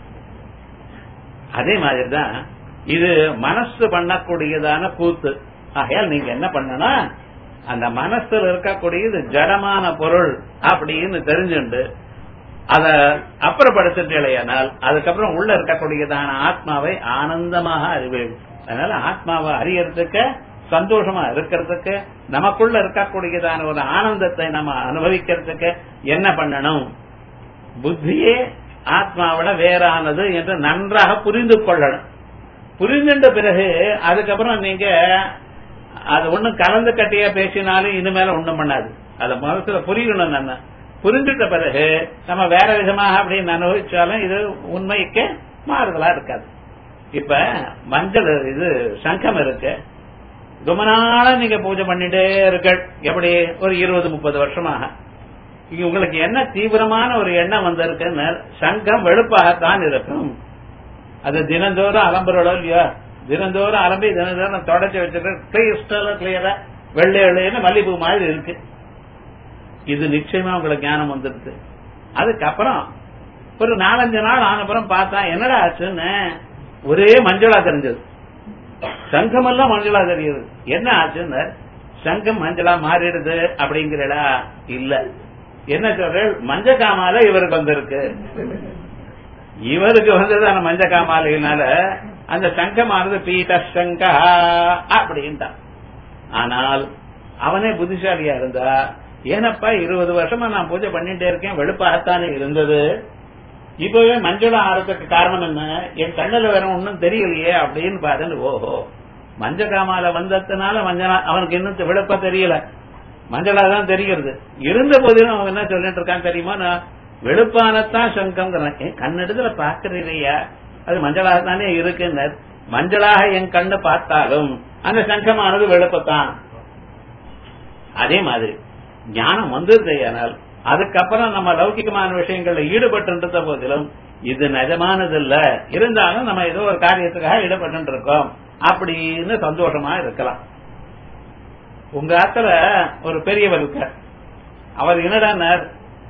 அதே மாதிரிதான் இது மனசு பண்ணக்கூடியதான கூத்து ஆகையால் நீங்க என்ன பண்ணணும் அந்த மனசுல இருக்கக்கூடியது ஜடமான பொருள் அப்படின்னு தெரிஞ்சுண்டு அத அப்புறப்படுத்திட்டேனால் அதுக்கப்புறம் உள்ள இருக்கக்கூடியதான ஆத்மாவை ஆனந்தமாக அறிவேன் அதனால ஆத்மாவை அறியறதுக்கு சந்தோஷமா இருக்கிறதுக்கு நமக்குள்ள இருக்கக்கூடியதான ஒரு ஆனந்தத்தை நம்ம அனுபவிக்கிறதுக்கு என்ன பண்ணணும் புத்தியே ஆத்மாவிட வேறானது என்று நன்றாக புரிந்து கொள்ளணும் புரிந்துட்ட பிறகு அதுக்கப்புறம் நீங்க அது ஒண்ணும் கலந்து கட்டியா பேசினாலும் இனிமேல ஒண்ணும் பண்ணாது அத மனசுல புரியணும் நம்ம புரிஞ்சுட்ட பிறகு நம்ம வேற விதமாக அப்படின்னு அனுபவிச்சாலும் இது உண்மைக்கு மாறுதலா இருக்காது இப்ப மஞ்சள் இது சங்கம் இருக்கு ரொம்ப நாளா நீங்க பூஜை பண்ணிட்டே இருக்க எப்படி ஒரு இருபது முப்பது வருஷமாக இங்க உங்களுக்கு என்ன தீவிரமான ஒரு எண்ணம் வந்திருக்குன்னு சங்கம் வெளுப்பாகத்தான் இருக்கும் அது தினந்தோறும் அலம்புறோம் இல்லையா தினந்தோறும் அலம்பி தினந்தோறும் தொடச்சி வச்சிருக்க கிறிஸ்டல கிளியரா வெள்ளை வெள்ளைன்னு மல்லிப்பூ மாதிரி இருக்கு இது நிச்சயமா உங்களுக்கு ஞானம் வந்துருது அதுக்கப்புறம் ஒரு நாலஞ்சு நாள் ஆனப்புறம் பார்த்தா என்னடா ஆச்சுன்னு ஒரே மஞ்சளா தெரிஞ்சது சங்கம் எல்லாம் மஞ்சளா தெரியுது என்ன ஆச்சுன்னு சங்கம் மஞ்சளா மாறிடுது அப்படிங்கிறடா இல்ல என்ன சொல்ற மஞ்ச காமால இவருக்கு வந்திருக்கு இவருக்கு வந்ததான மஞ்ச காமாலையினால அந்த சங்கமானது பீட்ட சங்கா அப்படின்ட்டான் ஆனால் அவனே புத்திசாலியா இருந்தா ஏனப்பா இருபது வருஷமா நான் பூஜை பண்ணிட்டே இருக்கேன் வெளுப்பாகத்தானே இருந்தது இப்பவே மஞ்சள் ஆறதுக்கு காரணம் என்ன என் கண்ணுல வேற ஒன்னும் தெரியலையே அப்படின்னு பாருன்னு ஓஹோ மஞ்ச காமால வந்ததுனால மஞ்சள் அவனுக்கு இன்னும் விளப்ப தெரியல மஞ்சளா தான் தெரிகிறது இருந்த போதிலும் அவன் என்ன சொல்லிட்டு இருக்கான் தெரியுமா நான் வெளுப்பானத்தான் சங்கம்ங்கிறான் என் கண்ணெடுத்துல பாக்குறீரையா அது மஞ்சளாக தானே இருக்குன்னு மஞ்சளாக என் கண்ணு பார்த்தாலும் அந்த சங்கமானது வெளுப்பத்தான் அதே மாதிரி ஞானம் வந்திருந்தையானால் அதுக்கப்புறம் நம்ம லௌகிகமான விஷயங்கள்ல ஈடுபட்டு போதிலும் இது நிஜமானது இல்ல இருந்தாலும் நம்ம ஏதோ ஒரு காரியத்துக்காக ஈடுபட்டு இருக்கோம் அப்படின்னு சந்தோஷமா இருக்கலாம் உங்க ஆத்துல ஒரு பெரியவர் இருக்கார் அவர் என்னடான்னார்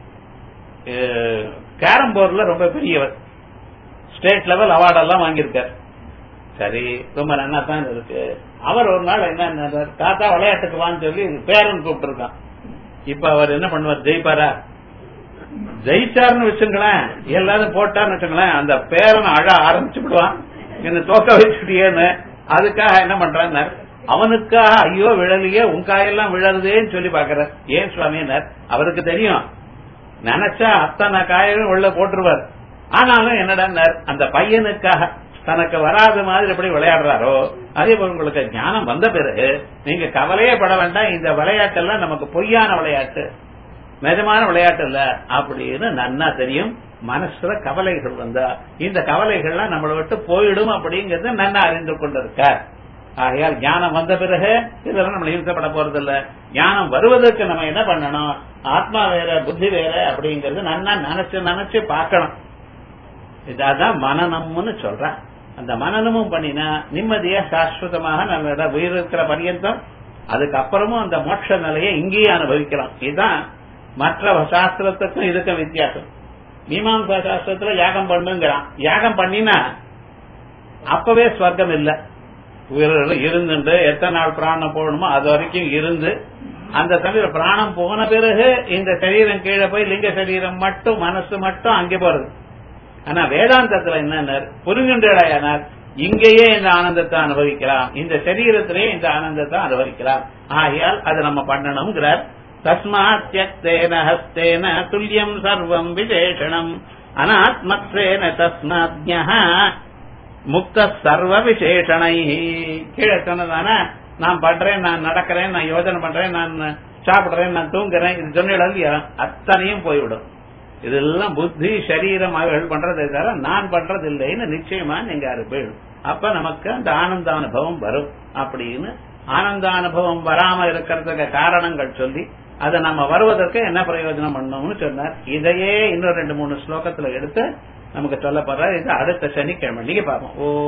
கேரம் போர்டுல ரொம்ப பெரியவர் ஸ்டேட் லெவல் அவார்டெல்லாம் வாங்கியிருக்கார் சரி ரொம்ப நல்லா தான் இருக்கு அவர் ஒரு நாள் என்ன தாத்தா விளையாட்டுக்கு வான்னு சொல்லி பேரன் கூப்பிட்டு இருக்கான் இப்ப அவர் என்ன பண்ணுவார் ஜெயிப்பாரா ஜெயிச்சாருன்னு வச்சுங்களேன் எல்லாரும் போட்டார்னு வச்சுங்களேன் அந்த பேரன் அழ ஆரம்பிச்சு விடுவான் என்ன தோக்க வச்சுட்டியேன்னு அதுக்காக என்ன பண்றான்னு அவனுக்காக ஐயோ விழலையே உன் காயெல்லாம் விழறதேன்னு சொல்லி பாக்குற ஏன் சுவாமினர் அவருக்கு தெரியும் நினைச்சா அத்தனை காயும் உள்ள போட்டுருவார் ஆனாலும் என்னடா அந்த பையனுக்காக தனக்கு வராத மாதிரி எப்படி விளையாடுறாரோ அதே போல உங்களுக்கு ஞானம் வந்த பிறகு நீங்க கவலையே பட வேண்டாம் இந்த விளையாட்டெல்லாம் நமக்கு பொய்யான விளையாட்டு நிஜமான விளையாட்டு இல்ல அப்படின்னு நன்னா தெரியும் மனசுல கவலைகள் வந்தா இந்த கவலைகள்லாம் நம்மளை விட்டு போயிடும் அப்படிங்கறது நன்னா அறிந்து கொண்டிருக்கார் ஆகையால் ஞானம் வந்த பிறகு இதெல்லாம் நம்ம இழுக்கப்பட போறது இல்ல ஞானம் வருவதற்கு நம்ம என்ன பண்ணணும் ஆத்மா வேற புத்தி வேற அப்படிங்கறது நன்னா நினைச்சு நினைச்சு பார்க்கணும் இதான் மனநம்னு சொல்றேன் அந்த மனநமும் பண்ணினா நிம்மதியா சாஸ்வதமாக நம்ம உயிர் இருக்கிற பரியந்தம் அதுக்கப்புறமும் அந்த மோட்ச நிலையை இங்கேயே அனுபவிக்கலாம் இதுதான் மற்ற சாஸ்திரத்துக்கும் இதுக்கும் வித்தியாசம் மீமாம்சா சாஸ்திரத்துல யாகம் பண்ணுங்கிறான் யாகம் பண்ணினா அப்பவே ஸ்வர்க்கம் இல்ல உயிர்கள் இருந்துட்டு எத்தனை நாள் பிராணம் போடணுமோ அது வரைக்கும் இருந்து அந்த சமயம் பிராணம் போன பிறகு இந்த சரீரம் கீழே போய் லிங்க சரீரம் மட்டும் மனசு மட்டும் அங்கே போறது ஆனா வேதாந்தத்துல என்ன புரிஞ்சுண்டாயானார் இங்கேயே இந்த ஆனந்தத்தை அனுபவிக்கலாம் இந்த சரீரத்திலேயே இந்த ஆனந்தத்தை அனுபவிக்கலாம் ஆகையால் அதை நம்ம பண்ணணுங்கிறார் தஸ்மாத் தியக்தேன ஹஸ்தேன துல்லியம் சர்வம் விசேஷணம் அனாத்மத்வேன தஸ்மாத்யா முக்த சர்வ விசேஷணை கீழே சொன்னதான நான் பண்றேன் நான் நடக்கிறேன் நான் யோஜனை பண்றேன் நான் சாப்பிடுறேன் நான் தூங்குறேன் இது சொன்ன இல்லையா அத்தனையும் போய்விடும் இதெல்லாம் புத்தி சரீரம் அவர்கள் பண்றதை தவிர நான் பண்றது இல்லைன்னு நிச்சயமா நீங்க இருப்பீள் அப்ப நமக்கு அந்த ஆனந்த அனுபவம் வரும் அப்படின்னு ஆனந்த அனுபவம் வராம இருக்கிறதுக்கு காரணங்கள் சொல்லி அதை நம்ம வருவதற்கு என்ன பிரயோஜனம் பண்ணணும்னு சொன்னார் இதையே இன்னும் ரெண்டு மூணு ஸ்லோகத்துல எடுத்து நமக்கு சொல்லப்படுற இது அடுத்த சனிக்கிழமை நீங்க பார்ப்போம் ஓ